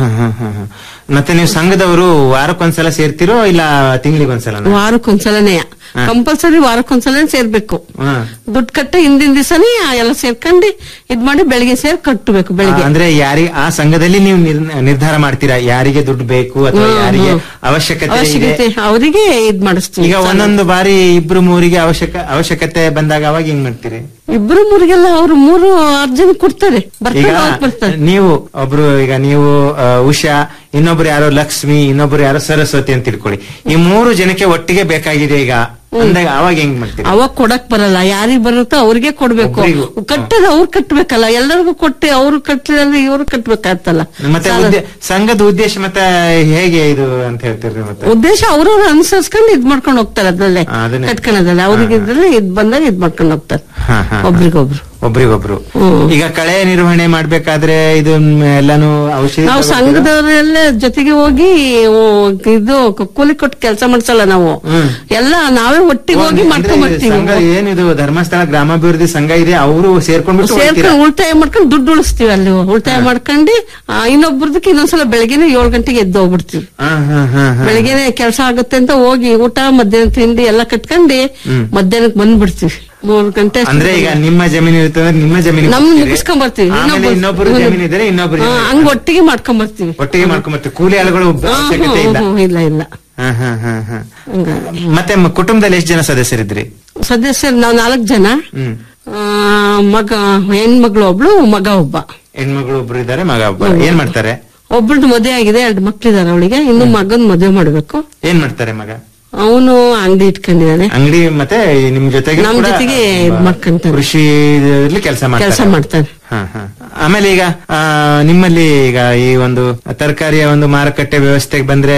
Speaker 12: ಮತ್ತೆ ನೀವು ಸಂಘದವರು ವಾರಕ್ಕೊಂದ್ಸಲ ಸೇರ್ತಿರೋ ಇಲ್ಲ ತಿಂಗಳಿಗೊಂದ್ಸಲ
Speaker 13: ವಾರಕ್ಕೊಂದ್ಸಲನೇ
Speaker 12: ಹಾ.
Speaker 13: ಕಂಪಲ್ಸರಿ ವಾರಕ್ಕೊಂದ್ಸಲ ಸೇರ್ಬೇಕು
Speaker 12: ಹ್ಮ್
Speaker 13: ದುಡ್ಡು ಕಟ್ಟ ಹಿಂದಿನ ದಿವಸನೇ ಎಲ್ಲ ಸೇರ್ಕೊಂಡು ಇದ್ ಮಾಡಿ ಬೆಳಿಗ್ಗೆ ಸೇರ್ ಕಟ್ಟಬೇಕು ಬೆಳಿಗ್ಗೆ
Speaker 12: ಅಂದ್ರೆ ಯಾರಿ ಆ ಸಂಘದಲ್ಲಿ ನೀವು ನಿರ್- ನಿರ್ಧಾರ ಮಾಡ್ತೀರಾ ಯಾರಿಗೆ ದುಡ್ಡು ಬೇಕು ಅಥವಾ
Speaker 13: ಹ್ಮ್,
Speaker 12: ಯಾರಿಗೆ
Speaker 13: ಹ್ಮ್.
Speaker 12: ಅವಶ್ಯಕತೆ ಇದೆ
Speaker 13: ಅವಶ್ಯಕತೆ ಅವರಿಗೆ ಇದ್ ಮಾಡಿಸ್ತೀವಿ
Speaker 12: ಈಗ ಒಂದೊಂದು ಬಾರಿ ಇಬ್ರು ಮೂರಿಗೆ ಅವಶ್ಯಕ ಅವಶ್ಯಕತೆ ಬಂದಾಗ ಅವಾಗ ಹೆಂಗ್ ಮಾಡ್ತೀರಿ
Speaker 13: ಇಬ್ರು ಮೂರಿಗೆಲ್ಲ ಅವ್ರು ಮೂರು ಅರ್ಜನ್ ಕೊಡ್ತಾರೆ
Speaker 12: ಈಗ
Speaker 13: ಬರ್ತಾರೆ ಹೋಗ್ ಬರ್ತಾರೆ
Speaker 12: ನೀವು ಒಬ್ರು ಈಗ ನೀವು ಆ, ಉಷಾ ಇನ್ನೊಬ್ರು ಯಾರೋ ಲಕ್ಷ್ಮಿ ಇನ್ನೊಬ್ರು ಯಾರೋ ಸರಸ್ವತಿ ಅಂತ ತಿಳ್ಕೊಳ್ಳಿ ಈ ಮೂರು ಜನಕ್ಕೆ ಒಟ್ಟಿಗೆ ಬೇಕಾಗಿದೆ ಈಗ ಅಂದಾಗ ಅವಾಗ ಹೆಂಗ್ ಮಾಡ್ತೀರಿ
Speaker 13: ಅವಾಗ ಕೊಡಕ್ ಬರಲ್ಲ ಯಾರಿಗ್ ಬರುತ್ತೋ ಅವ್ರಿಗೆ ಕೊಡ್ಬೇಕು
Speaker 12: ಒಬ್ರಿಗೂ.
Speaker 13: ಕಟ್ಟದ ಅವ್ರು ಕಟ್ಬೇಕಲ್ಲ ಎಲ್ಲರಿಗೂ ಕೊಟ್ಟು ಅವ್ರು ಕಟ್ಟಲಿಲ್ಲ ಇವ್ರು ಕಟ್ಬೇಕಾಗ್ತಲ್ಲ
Speaker 12: ಮತ್ತೆ
Speaker 13: ಸಾಲ-
Speaker 12: ಉದ್ದೇ- ಸಂಘದ ಉದ್ದೇಶ ಮತ್ತೆ ಹೇಗೆ ಇದು ಅಂತ ಹೇಳ್ತೀರಿ ಮತ್ತೆ
Speaker 13: ಉದ್ದೇಶ ಅವ್ರವ್ರು ಅನುಸರಿಸ್ಕೊಂಡು ಇದ್ ಮಾಡ್ಕೊಂಡು ಹೋಗ್ತಾರೆ ಅದ್ರಲ್ಲೇ
Speaker 12: ಆ, ಅದನ್ನೇ.
Speaker 13: ಕಟ್ಕೊಳದಲ್ಲ ಅವ್ರಿಗೆ ಇದ್ರಲ್ಲಿ ಇದ್ ಬಂದಾಗ ಇದ್ ಮಾಡ್ಕೊಂಡು ಹೋಗ್ತಾರೆ
Speaker 12: ಹಾ, ಹಾ, ಹಾ.
Speaker 13: ಒಬ್ರಿಗೊಬ್ರು
Speaker 12: ಒಬ್ರಿಗೊಬ್ರು ಈಗ ಕಳೆ ನಿರ್ವಹಣೆ ಮಾಡ್ಬೇಕಾದ್ರೆ ಇದು ಮ್, ಎಲ್ಲಾನು ಔಷಧಿ
Speaker 13: ನಾವು
Speaker 12: ತಗೊಳ್ತೀರಾ?
Speaker 13: ಸಂಘದವರೆಲ್ಲ ಜೊತೆಗೆ ಹೋಗಿ ಓ, ಇದು ಕೂಲಿ ಕೊಟ್ಟು ಕೆಲಸ ಮಾಡ್ಸಲ್ಲ ನಾವು
Speaker 12: ಹ್ಮ್.
Speaker 13: ಎಲ್ಲ ನಾವೇ ಒಟ್ಟಿಗೆ ಹೋಗಿ
Speaker 12: ಅಂದ್ರೆ
Speaker 13: ಮಾಡ್ಕೊಂಡ್ ಬರ್ತೀವಿ
Speaker 12: ಸಂಘ ಏನಿದು ಧರ್ಮಸ್ಥಳ ಗ್ರಾಮಾಭಿವೃದ್ಧಿ ಸಂಘ ಇದೆ ಅವರು ಸೇರ್ಕೊಂಡ್ಬಿಟ್ಟು ಹೋಗ್ತೀರಾ?
Speaker 13: ಸೇರ್ಕೊಂಡು ಉಳಿತಾಯ ಮಾಡ್ಕೊಂಡು ದುಡ್ಡು ಉಳಿಸ್ತೀವಿ ಅಲ್ಲಿ ಉಳಿತಾಯ ಮಾಡ್ಕೊಂಡು ಆ, ಇನ್ನೊಬ್ರದಕ್ಕೆ ಇನ್ನೊಂದ್ಸಲ ಬೆಳಗ್ಗೆನೆ ಏಳು ಗಂಟೆಗೆ ಎದ್ದು ಹೋಗ್ಬಿಡ್ತೀವಿ
Speaker 12: ಹಾ, ಹಾ, ಹಾ, ಹಾ.
Speaker 13: ಬೆಳಗ್ಗೆನೆ ಕೆಲಸ ಆಗುತ್ತೆ ಅಂತ ಹೋಗಿ ಊಟ ಮಧ್ಯಾಹ್ನ ತಿಂಡಿ ಎಲ್ಲ ಕಟ್ಕೊಂಡು
Speaker 12: ಹ್ಮ್.
Speaker 13: ಮಧ್ಯಾಹ್ನಕ್ಕೆ ಬಂದ್ಬಿಡ್ತೀವಿ ಮೂರ್ ಗಂಟೆ ಅಷ್ಟೊತ್ತಿಗೆ.
Speaker 12: ಅಂದ್ರೆ ಈಗ ನಿಮ್ಮ ಜಮೀನು ಇರ್ತದೆ ನಿಮ್ಮ ಜಮೀನು
Speaker 13: ನಮ್ ಮುಗಿಸ್ಕೊಂಡ್ ಬರ್ತೀವಿ
Speaker 12: ಆಮೇಲೆ ಇನ್ನೊಬ್ರು ಜಮೀನು ಇದ್ರೆ ಇನ್ನೊಬ್ರು
Speaker 13: ಹಾ,
Speaker 12: ಜಮೀನು
Speaker 13: ಹಂಗ್ ಒಟ್ಟಿಗೆ ಮಾಡ್ಕೊಂಡ್ ಬರ್ತೀವಿ
Speaker 12: ಒಟ್ಟಿಗೆ ಮಾಡ್ಕೊಂಬರ್ತೀವಿ ಕೂಲಿ ಆಳುಗಳು
Speaker 13: ಹಾ,
Speaker 12: ಅವಶ್ಯಕತೆ ಇಲ್ಲ
Speaker 13: ಹ್ಮ್, ಹ್ಮ್, ಇಲ್ಲ ಇಲ್ಲ
Speaker 12: ಹಾ, ಹಾ, ಹಾ, ಹಾ.
Speaker 13: ಹಂಗಾಗಿ.
Speaker 12: ಮತ್ತೆ ಮ- ಕುಟುಂಬದಲ್ಲಿ ಎಷ್ಟು ಜನ ಸದಸ್ಯರಿದ್ರಿ
Speaker 13: ಸದಸ್ಯರು ನಾವ್ ನಾಲ್ಕು ಜನ
Speaker 12: ಹ್ಮ್
Speaker 13: ಆ, ಮಗ ಹೆಣ್ಮಗಳು ಒಬ್ಳು ಮಗ ಒಬ್ಬ
Speaker 12: ಹೆಣ್ಮಗಳು ಒಬ್ರು ಇದ್ದಾರೆ ಮಗ ಒಬ್ಬ ಏನ್ ಮಾಡ್ತಾರೆ
Speaker 13: ಒಬ್ಳದ್ ಮದುವೆ ಆಗಿದೆ ಎರಡು ಮಕ್ಳಿದಾರೆ ಅವಳಿಗೆ ಇನ್ನು ಮಗನ್ ಮದುವೆ ಮಾಡ್ಬೇಕು
Speaker 12: ಏನ್ ಮಾಡ್ತಾರೆ ಮಗ
Speaker 13: ಅವನು ಅಂಗಡಿ ಇಟ್ಕೊಂಡಿದ್ದಾನೆ
Speaker 12: ಅಂಗಡಿ ಮತ್ತೆ ನಿಮ್ ಜೊತೆಗೆ
Speaker 13: ನಮ್
Speaker 12: ಕೂಡ
Speaker 13: ಜೊತೆಗೆ ಇದ್ ಮಾಡ್ಕೊಂತಾನೆ.
Speaker 12: ಕೃಷಿ ಕೆಲಸ
Speaker 13: ಕೆಲಸ ಮಾಡ್ತಾನೆ
Speaker 12: ಹಾ, ಹಾ. ಆಮೇಲೆ ಈಗ ಆ, ನಿಮ್ಮಲ್ಲಿ ಈಗ ಈ ಒಂದು ತರಕಾರಿಯ ಒಂದು ಮಾರುಕಟ್ಟೆ ವ್ಯವಸ್ಥೆಗೆ ಬಂದ್ರೆ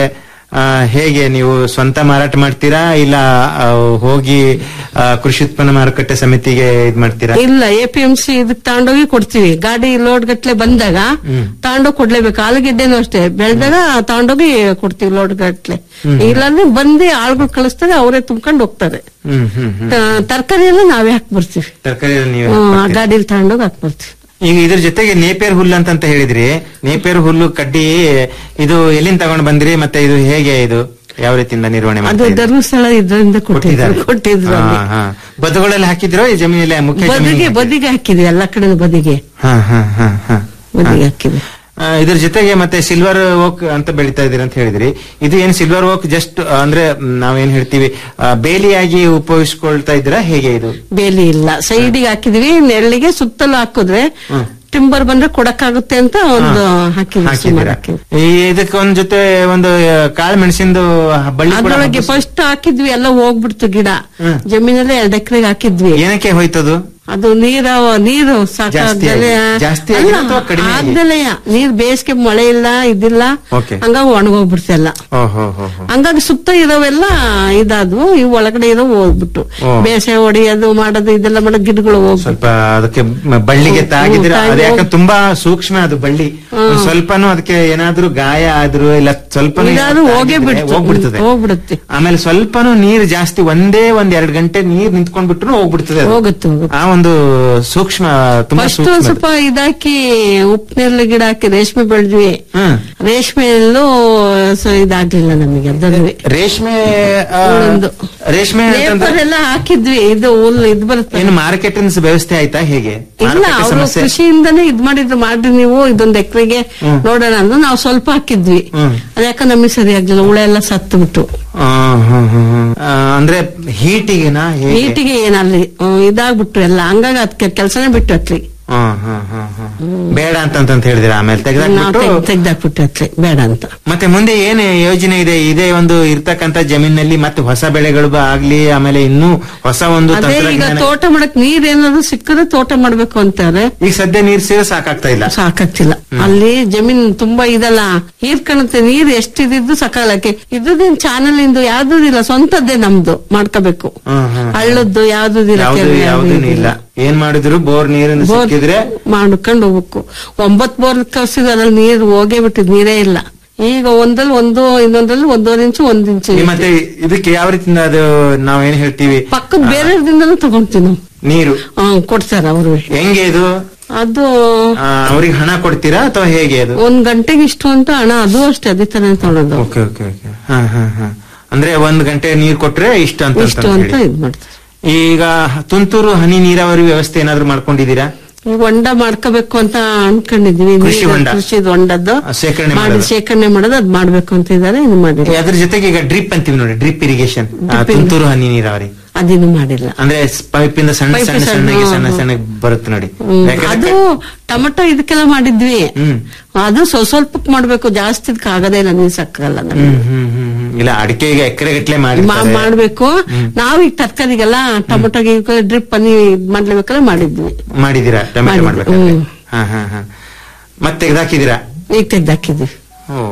Speaker 12: ಆ, ಹೇಗೆ ನೀವು ಸ್ವಂತ ಮಾರಾಟ ಮಾಡ್ತೀರಾ ಇಲ್ಲ ಆ, ಹೋಗಿ ಆ, ಕೃಷಿ ಉತ್ಪನ್ನ ಮಾರುಕಟ್ಟೆ ಸಮಿತಿಗೆ ಇದ್ ಮಾಡ್ತೀರಾ
Speaker 13: ಇಲ್ಲ ಎ ಪಿ ಎಂ ಸಿ ಇದಕ್ ತಗೊಂಡೋಗಿ ಕೊಡ್ತೀವಿ ಗಾಡಿ ಲೋಡ್ ಗಟ್ಲೆ ಬಂದಾಗ
Speaker 12: ಹ್ಮ್.
Speaker 13: ತಗೊಂಡೋಗಿ ಕೊಡ್ಲೇಬೇಕು ಆಲೂಗೆಡ್ಡೆನೂ ಅಷ್ಟೇ ಬೆಳೆದಾಗ ತಗೊಂಡೋಗಿ ಕೊಡ್ತೀವಿ ಲೋಡ್ ಗಟ್ಲೆ
Speaker 12: ಹ್ಮ್.
Speaker 13: ಇಲ್ಲಾಂದ್ರೆ ಬಂದು ಆಳ್ಗಳು ಕಳಿಸ್ತಾರೆ ಅವರೇ ತುಂಬ್ಕೊಂಡು ಹೋಗ್ತಾರೆ
Speaker 12: ಹ್ಮ್ ಹ್ಮ್ ಹ್ಮ್
Speaker 13: ತರಕಾರಿ ಎಲ್ಲ ನಾವೇ ಹಾಕ್ ಬರ್ತೀವಿ
Speaker 12: ತರಕಾರಿ ನೀವು
Speaker 13: ಹ್ಮ್, ಆ ಗಾಡಿಲಿ ತಗೊಂಡೋಗಿ ಹಾಕ್ ಬರ್ತೀವಿ
Speaker 12: ಈಗ ಇದ್ರ ಜೊತೆಗೆ ನೇಪೇರ್ ಹುಲ್ಲು ಅಂತ ಹೇಳಿದ್ರಿ ನೇಪೇರ್ ಹುಲ್ಲು ಕಡ್ಡಿ ಇದು ಎಲ್ಲಿಂದ ತಗೊಂಡ್ ಬಂದ್ರಿ ಮತ್ತೆ ಇದು ಹೇಗೆ ಇದು ಯಾವ ರೀತಿಯಿಂದ ನಿರ್ವಹಣೆ
Speaker 13: ಅದು
Speaker 12: ಮಾಡ್ತಾ ಇದ್ದೀರಿ?
Speaker 13: ಧರ್ಮಸ್ಥಳ ಇದರಿಂದ ಕೊಟ್ಟಿದ್ದಾರೆ ಕೊಟ್ಟಿದ್ರು
Speaker 12: ಹಾ,
Speaker 13: ಅಲ್ಲಿ.
Speaker 12: ಹಾ. ಬದುಗಳಲ್ಲಿ ಹಾಕಿದ್ರೋ ಈ ಜಮೀನಲ್ಲಿ ಮುಖ್ಯ
Speaker 13: ಬದಿಗೆ
Speaker 12: ಜಮೀನಿಗೆ?
Speaker 13: ಬದಿಗೆ ಹಾಕಿದ್ವಿ ಎಲ್ಲಾ ಕಡೆ ಬದಿಗೆ
Speaker 12: ಹಾ ಹಾ ಹಾ ಹಾ
Speaker 13: ಬದಿಗೆ ಹಾಕಿದ್ವಿ
Speaker 12: ಆ, ಇದ್ರ ಜೊತೆಗೆ ಮತ್ತೆ ಸಿಲ್ವರ್ ಓಕ್ ಅಂತ ಬೆಳಿತಾ ಇದೀರಿ ಅಂತ ಹೇಳಿದ್ರಿ ಇದು ಏನ್ ಸಿಲ್ವರ್ ಓಕ್ ಜಸ್ಟ್ ಅಂದ್ರೆ ಮ್, ನಾವೇನ್ ಹೇಳ್ತೀವಿ ಆ, ಬೇಲಿಯಾಗಿ ಉಪಯೋಗಿಸ್ಕೊಳ್ತಾ ಇದ್ದೀರಾ ಹೇಗೆ ಇದು
Speaker 13: ಬೇಲಿ ಇಲ್ಲ ಸೈಡಿಗೆ ಹಾಕಿದ್ವಿ ನೆರಳಿಗೆ ಸುತ್ತಲೂ ಹಾಕಿದ್ರೆ
Speaker 12: ಹ್ಮ್.
Speaker 13: ಟಿಂಬರ್ ಬಂದ್ರೆ ಕೊಡಕ್ಕಾಗುತ್ತೆ ಅಂತ ಒಂದು ಹಾಕಿದ್ವಿ ಸುಮಾರು
Speaker 12: ಹಾಕಿದ್ದೀರಾ
Speaker 13: ಹಾಕಿದ್ವಿ
Speaker 12: ಈ ಇದಕ್ಕೆ ಒಂದ್ ಜೊತೆ ಒಂದು ಕಾಳು ಮೆಣಸಿಂದು ಬಳ್ಳಿ ಕೂಡ
Speaker 13: ಅದ್ರೊಳಗೆ
Speaker 12: ಹಬ್ಬಿಸ್-
Speaker 13: ಫಸ್ಟ್ ಹಾಕಿದ್ವಿ ಎಲ್ಲ ಹೋಗ್ಬಿಡ್ತು ಗಿಡ
Speaker 12: ಹ್ಮ್.
Speaker 13: ಜಮೀನಲ್ಲಿ ಎರಡ್ ಎಕರೆಗೆ ಹಾಕಿದ್ವಿ
Speaker 12: ಏನಕ್ಕೆ ಹೋಯ್ತದು
Speaker 13: ಅದು ನೀರ ನೀರು ಸಾಕಾಗ್ದಲೆ
Speaker 12: ಜಾಸ್ತಿ- ಜಾಸ್ತಿ ಆಗಿದೆ ಅಥವಾ ಕಡಿಮೆ ಆಗಿದೆ?
Speaker 13: ಆದ್ಮೇಲೆಯ ನೀರ್ ಬೇಸಿಗೆ ಮಳೆ ಇಲ್ಲ ಇದಿಲ್ಲ
Speaker 12: Okay.
Speaker 13: ಹಂಗಾಗಿ ಒಣಗೋಗ್ಬಿಡ್ತು ಎಲ್ಲ
Speaker 12: ಓಹೋ ಹೋ ಹೋ
Speaker 13: ಹಂಗಾಗಿ ಸುತ್ತ ಇರೋವೆಲ್ಲ ಇದಾದ್ವು ಇವು ಒಳಗಡೆ ಇರೋ ಹೋಗ್ಬಿಟ್ಟು
Speaker 12: ಓ.
Speaker 13: ಬೇಸೆ ಹೊಡಿಯೋದು ಮಾಡೋದು ಇದೆಲ್ಲ ಮಾಡೋ ಗಿಡಗಳು ಹೋಗ್ಬಿಟ್ಟು
Speaker 12: ಸ್ವಲ್ಪ ಅದಕ್ಕೆ ಮ- ಬಳ್ಳಿಗೆ ತಾಗಿದ್ರೆ
Speaker 13: ಹ್ಮ್,
Speaker 12: ಅದು
Speaker 13: ತಾಗಿ
Speaker 12: ಯಾಕಂದ್ರೆ ತುಂಬಾ ಸೂಕ್ಷ್ಮ ಅದು ಬಳ್ಳಿ ಒಂದ್ ಸ್ವಲ್ಪನೂ ಅದಕ್ಕೆ ಏನಾದ್ರೂ ಗಾಯ ಆದ್ರೂ ಇಲ್ಲ ಸ್ವಲ್ಪ
Speaker 13: ಇದಾದ್ರೂ ಹೋಗೇ ಬಿಡ್ತು.
Speaker 12: ಹೋಗ್ಬಿಡ್ತದೆ
Speaker 13: ಹೋಗ್ಬಿಡುತ್ತೆ
Speaker 12: ಆಮೇಲೆ ಸ್ವಲ್ಪನೂ ನೀರ್ ಜಾಸ್ತಿ ಒಂದೇ ಒಂದ್ ಎರಡ್ ಗಂಟೆ ನೀರ್ ನಿಂತ್ಕೊಂಡ್ಬಿಟ್ರು ಹೋಗ್ಬಿಡ್ತದೆ ಅದು.
Speaker 13: ಹೋಗುತ್ತೆ ಹೋಗುತ್ತೆ
Speaker 12: ಆ ಒಂದು ಸೂಕ್ಷ್ಮ ತುಂಬಾ
Speaker 13: ಫಸ್ಟ್
Speaker 12: ಸೂಕ್ಷ್ಮ
Speaker 13: ಒಂದ್
Speaker 12: ಅದು.
Speaker 13: ಸ್ವಲ್ಪ ಇದಾಕಿ ಉಪ್ಪು ನೇರಳೆ ಗಿಡ ಹಾಕಿ ರೇಷ್ಮೆ ಬೆಳೆದ್ವಿ
Speaker 12: ಹ್ಮ್.
Speaker 13: ರೇಷ್ಮೆಯಲ್ಲೂ ಸ- ಇದಾಗ್ಲಿಲ್ಲ ನಮಗೆ ಅದಲ್ವೇ
Speaker 12: ರೇಷ್ಮೆ ಆ,
Speaker 13: ಒಂದು.
Speaker 12: ರೇಷ್ಮೆ ಅಂತಂದ್ರೆ
Speaker 13: ಲೇಬರ್ ಎಲ್ಲ ಹಾಕಿದ್ವಿ ಇದು ಹುಲ್ಲು ಇದು ಬರುತ್ತೆ
Speaker 12: ಏನು ಮಾರ್ಕೆಟಿಂಗ್ ವ್ಯವಸ್ಥೆ ಆಯ್ತಾ ಹೇಗೆ
Speaker 13: ಇಲ್ಲ
Speaker 12: ಮಾರುಕಟ್ಟೆ
Speaker 13: ಅವರು
Speaker 12: ಸಮಸ್ಯೆ
Speaker 13: ಕೃಷಿಯಿಂದನೇ ಇದ್ ಮಾಡಿದ್ರು ಮಾಡ್ರಿ ನೀವು ಇದೊಂದ್ ಎಕರೆಗೆ
Speaker 12: ಹ್ಮ್.
Speaker 13: ನೋಡೋಣ ಅಂದ್ರೆ ನಾವು ಸ್ವಲ್ಪ ಹಾಕಿದ್ವಿ
Speaker 12: ಹ್ಮ್.
Speaker 13: ಅದ್ಯಾಕ ನಮಗೆ ಸರಿ ಆಗ್ಲಿಲ್ಲ ಹುಳ ಎಲ್ಲ ಸತ್ತು ಬಿಟ್ಟು
Speaker 12: ಆ, ಹ್ಮ್, ಹ್ಮ್, ಹ್ಮ್. ಆ, ಅಂದ್ರೆ ಹೀಟಿಗೆನಾ ಹೇಗೆ
Speaker 13: ನೀಟಿಗೆ ಏನಲ್ಲಿ ಇದಾಗ್ಬಿಟ್ಟು ಎಲ್ಲ ಹಂಗಾಗಿ ಅದಕ್ಕೆ ಕೆಲಸನೇ ಬಿಟ್ಟು ಅತ್ಲಿ
Speaker 12: ಹ್ಮ್, ಹ್ಮ್, ಹ್ಮ್, ಹ್ಮ್. ಬೇಡ ಅಂತಂತ ಹೇಳಿದಿರ ಆಮೇಲೆ
Speaker 13: ನಾವು
Speaker 12: ತೆಗೆದಾಕ್ಬಿಟ್ಟು
Speaker 13: ತೆಗ್ದಾಕ್ಬಿಟ್ಟು ಅತ್ಲಿ ಬೇಡ ಅಂತ
Speaker 12: ಮತ್ತೆ ಮುಂದೆ ಏನು ಯೋಜನೆ ಇದೆ ಇದೇ ಒಂದು ಇರ್ತಕ್ಕಂತ ಜಮೀನಲ್ಲಿ ಮತ್ತೆ ಹೊಸ ಬೆಳೆಗಳು ಬ- ಆಗ್ಲಿ ಆಮೇಲೆ ಇನ್ನೂ ಹೊಸ ಒಂದು
Speaker 13: ಅದೇ ಈಗ
Speaker 12: ತಂತ್ರಜ್ಞಾನ
Speaker 13: ತೋಟ ಮಾಡಕ್ ನೀರ್ ಏನಾದ್ರು ಸಿಕ್ಕರೆ ತೋಟ ಮಾಡ್ಬೇಕು ಅಂತಾರೆ
Speaker 12: ಈಗ ಸದ್ಯ ನೀರ್ ಸೇರ ಸಾಕಾಗ್ತಾ ಇಲ್ಲ
Speaker 13: ಸಾಕಾಗ್ತಿಲ್ಲ ಅಲ್ಲಿ ಜಮೀನ್ ತುಂಬಾ ಇದಲ್ಲ ಹೀರ್ಕಣತೆ ನೀರ್ ಎಷ್ಟಿದ್ದು ಸಕಾಲಕ್ಕೆ ಇದ್ರದೇನ್ ಚಾನಲ್ ಇಂದು ಯಾವ್ದಿಲ್ಲ ಸ್ವಂತದ್ದೇ ನಮ್ದು ಮಾಡ್ಕೋಬೇಕು
Speaker 12: ಹ್ಮ್, ಹ್ಮ್.
Speaker 13: ಹಳ್ಳದ್ದು ಯಾವ್ದಿಲ್ಲ
Speaker 12: ಯಾವ್ದು ಯಾವ್ದು ಇಲ್ಲ ಏನ್ ಮಾಡಿದ್ರು ಬೋರ್ ನೀರನ್ನು ಸಿಕ್ಕಿದ್ರೆ
Speaker 13: ಮಾಡ್ಕೊಂಡು ಹೋಗ್ಬೇಕು ಒಂಬತ್ ಬೋರ್ ಕಳ್ಸಿದ್ರು ಅದ್ರಲ್ಲಿ ನೀರ್ ಹೋಗೇ ಬಿಟ್ಟಿದ್ ನೀರೇ ಇಲ್ಲ ಈಗ ಒಂದಲ್ಲಿ ಒಂದು ಇನ್ನೊಂದ್ರಲ್ಲಿ ಒಂದೂವರೆ ಇಂಚು ಒಂದ್ ಇಂಚು
Speaker 12: ಈ ಮತ್ತೆ ಇದಕ್ಕೆ ಯಾವ ರೀತಿಯಿಂದ ಅದು ನಾವೇನ್ ಹೇಳ್ತೀವಿ
Speaker 13: ಪಕ್ಕದ ಬೇರೆದಿಂದಲೂ ತಗೊಂತೀವಿ ನಾವು
Speaker 12: ನೀರು
Speaker 13: ಹ್ಮ್ ಕೊಡ್ತಾರ ಅವರು
Speaker 12: ಹೆಂಗೆ ಇದು
Speaker 13: ಅದು
Speaker 12: ಆ, ಅವ್ರಿಗೆ ಹಣ ಕೊಡ್ತೀರಾ ಅಥವಾ ಹೇಗೆ ಅದು
Speaker 13: ಒಂದ್ ಗಂಟೆಗೆ ಇಷ್ಟು ಅಂತ ಹಣ ಅದು ಅಷ್ಟೇ ಅದೇ ತರ ತಗೊಳೋದು
Speaker 12: ಓಕೆ ಓಕೆ ಓಕೆ ಹಾ ಹಾ ಹಾ ಅಂದ್ರೆ ಒಂದ್ ಗಂಟೆ ನೀರ್ ಕೊಟ್ರೆ ಇಷ್ಟ ಅಂತ
Speaker 13: ಇಷ್ಟು
Speaker 12: ಅಂತ
Speaker 13: ಅಂತ
Speaker 12: ಹೇಳಿ.
Speaker 13: ಇದ್ ಮಾಡ್ತಾರೆ
Speaker 12: ಈಗ ತುಂತುರು ಹನಿ ನೀರಾವರಿ ವ್ಯವಸ್ಥೆ ಏನಾದ್ರು ಮಾಡ್ಕೊಂಡಿದ್ದೀರಾ
Speaker 13: ಈಗ ಹೊಂಡ ಮಾಡ್ಕೋಬೇಕು ಅಂತ ಅನ್ಕೊಂಡಿದೀವಿ
Speaker 12: ಕೃಷಿ
Speaker 13: ನೀರು-
Speaker 12: ಹೊಂಡ.
Speaker 13: ಕೃಷಿದ್ ಹೊಂಡದ್ದು
Speaker 12: ಆ, ಶೇಖರಣೆ
Speaker 13: ಮಾಡಿ
Speaker 12: ಮಾಡೋದು.
Speaker 13: ಶೇಖರಣೆ ಮಾಡೋದು ಅದ್ ಮಾಡ್ಬೇಕು ಅಂತ ಇದಾರೆ ಇನ್ನು ಮಾಡಿಲ್ಲ
Speaker 12: ಏ, ಅದ್ರ ಜೊತೆಗೆ ಈಗ ಡ್ರಿಪ್ ಅಂತೀವಿ ನೋಡಿ ಡ್ರಿಪ್ ಇರಿಗೇಷನ್ ತುಂತುರು ಹನಿ ನೀರಾವರಿ
Speaker 13: ಅದಿನ್ನು ಮಾಡಿಲ್ಲ
Speaker 12: ಅಂದ್ರೆ ಪೈಪ್ ಇಂದ ಸಣ್ಣ
Speaker 13: Pipe
Speaker 12: ಸಣ್ಣ
Speaker 13: ಸಣ್ಣ,
Speaker 12: ಸಣ್ಣಗೆ
Speaker 13: ಹಾ,
Speaker 12: ಸಣ್ಣ
Speaker 13: ಹಾ.
Speaker 12: ಸಣ್ಣ ಬರುತ್ತೆ ನೋಡಿ
Speaker 13: ಹ್ಮ್.
Speaker 12: ಯಾಕಂದ್ರೆ
Speaker 13: ಅದು ಟೊಮೆಟೊ ಇದಕ್ಕೆಲ್ಲ ಮಾಡಿದ್ವಿ
Speaker 12: ಹ್ಮ್
Speaker 13: ಅದು ಸ್ವಲ್ಪ ಸ್ವಲ್ಪಕ್ ಮಾಡ್ಬೇಕು ಜಾಸ್ತಿ ಇದಕ್ಕೆ ಆಗದೇ ಇಲ್ಲ ನೀರ್ ಸಾಕಾಗಲ್ಲ ನಮ್ಗೆ.
Speaker 12: ಹ್ಮ್ ಹ್ಮ್ ಹ್ಮ್ ಹ್ಮ್. ಇಲ್ಲ ಅಡಿಕೆಗೆ ಎಕರೆ ಗಟ್ಲೆ ಮಾಡಿ
Speaker 13: ಮಾ- ಮಾಡ್ಬೇಕು ನಾವೀಗ ತರಕಾರಿಗೆಲ್ಲ ಟೊಮೆಟೊಗೆ ಡ್ರಿಪ್ ಅನ್ನಿ ಇದ್ ಮಾಡ್ಲೇಬೇಕಲ್ಲ ಮಾಡಿದ್ವಿ
Speaker 12: ಮಾಡಿದೀರಾ ಟೊಮೆಟೊ
Speaker 13: ಮಾಡಿದ್ವಿ.
Speaker 12: ಮಾಡ್ಬೇಕಾದ್ರೆ
Speaker 13: ಹ್ಮ್.
Speaker 12: ಹಾ ಹಾ ಹಾ ಮತ್ತೆ ತೆಗ್ದಾಕಿದೀರಾ
Speaker 13: ಈಗ ತೆಗ್ದಾಕಿದ್ವಿ
Speaker 12: ಓ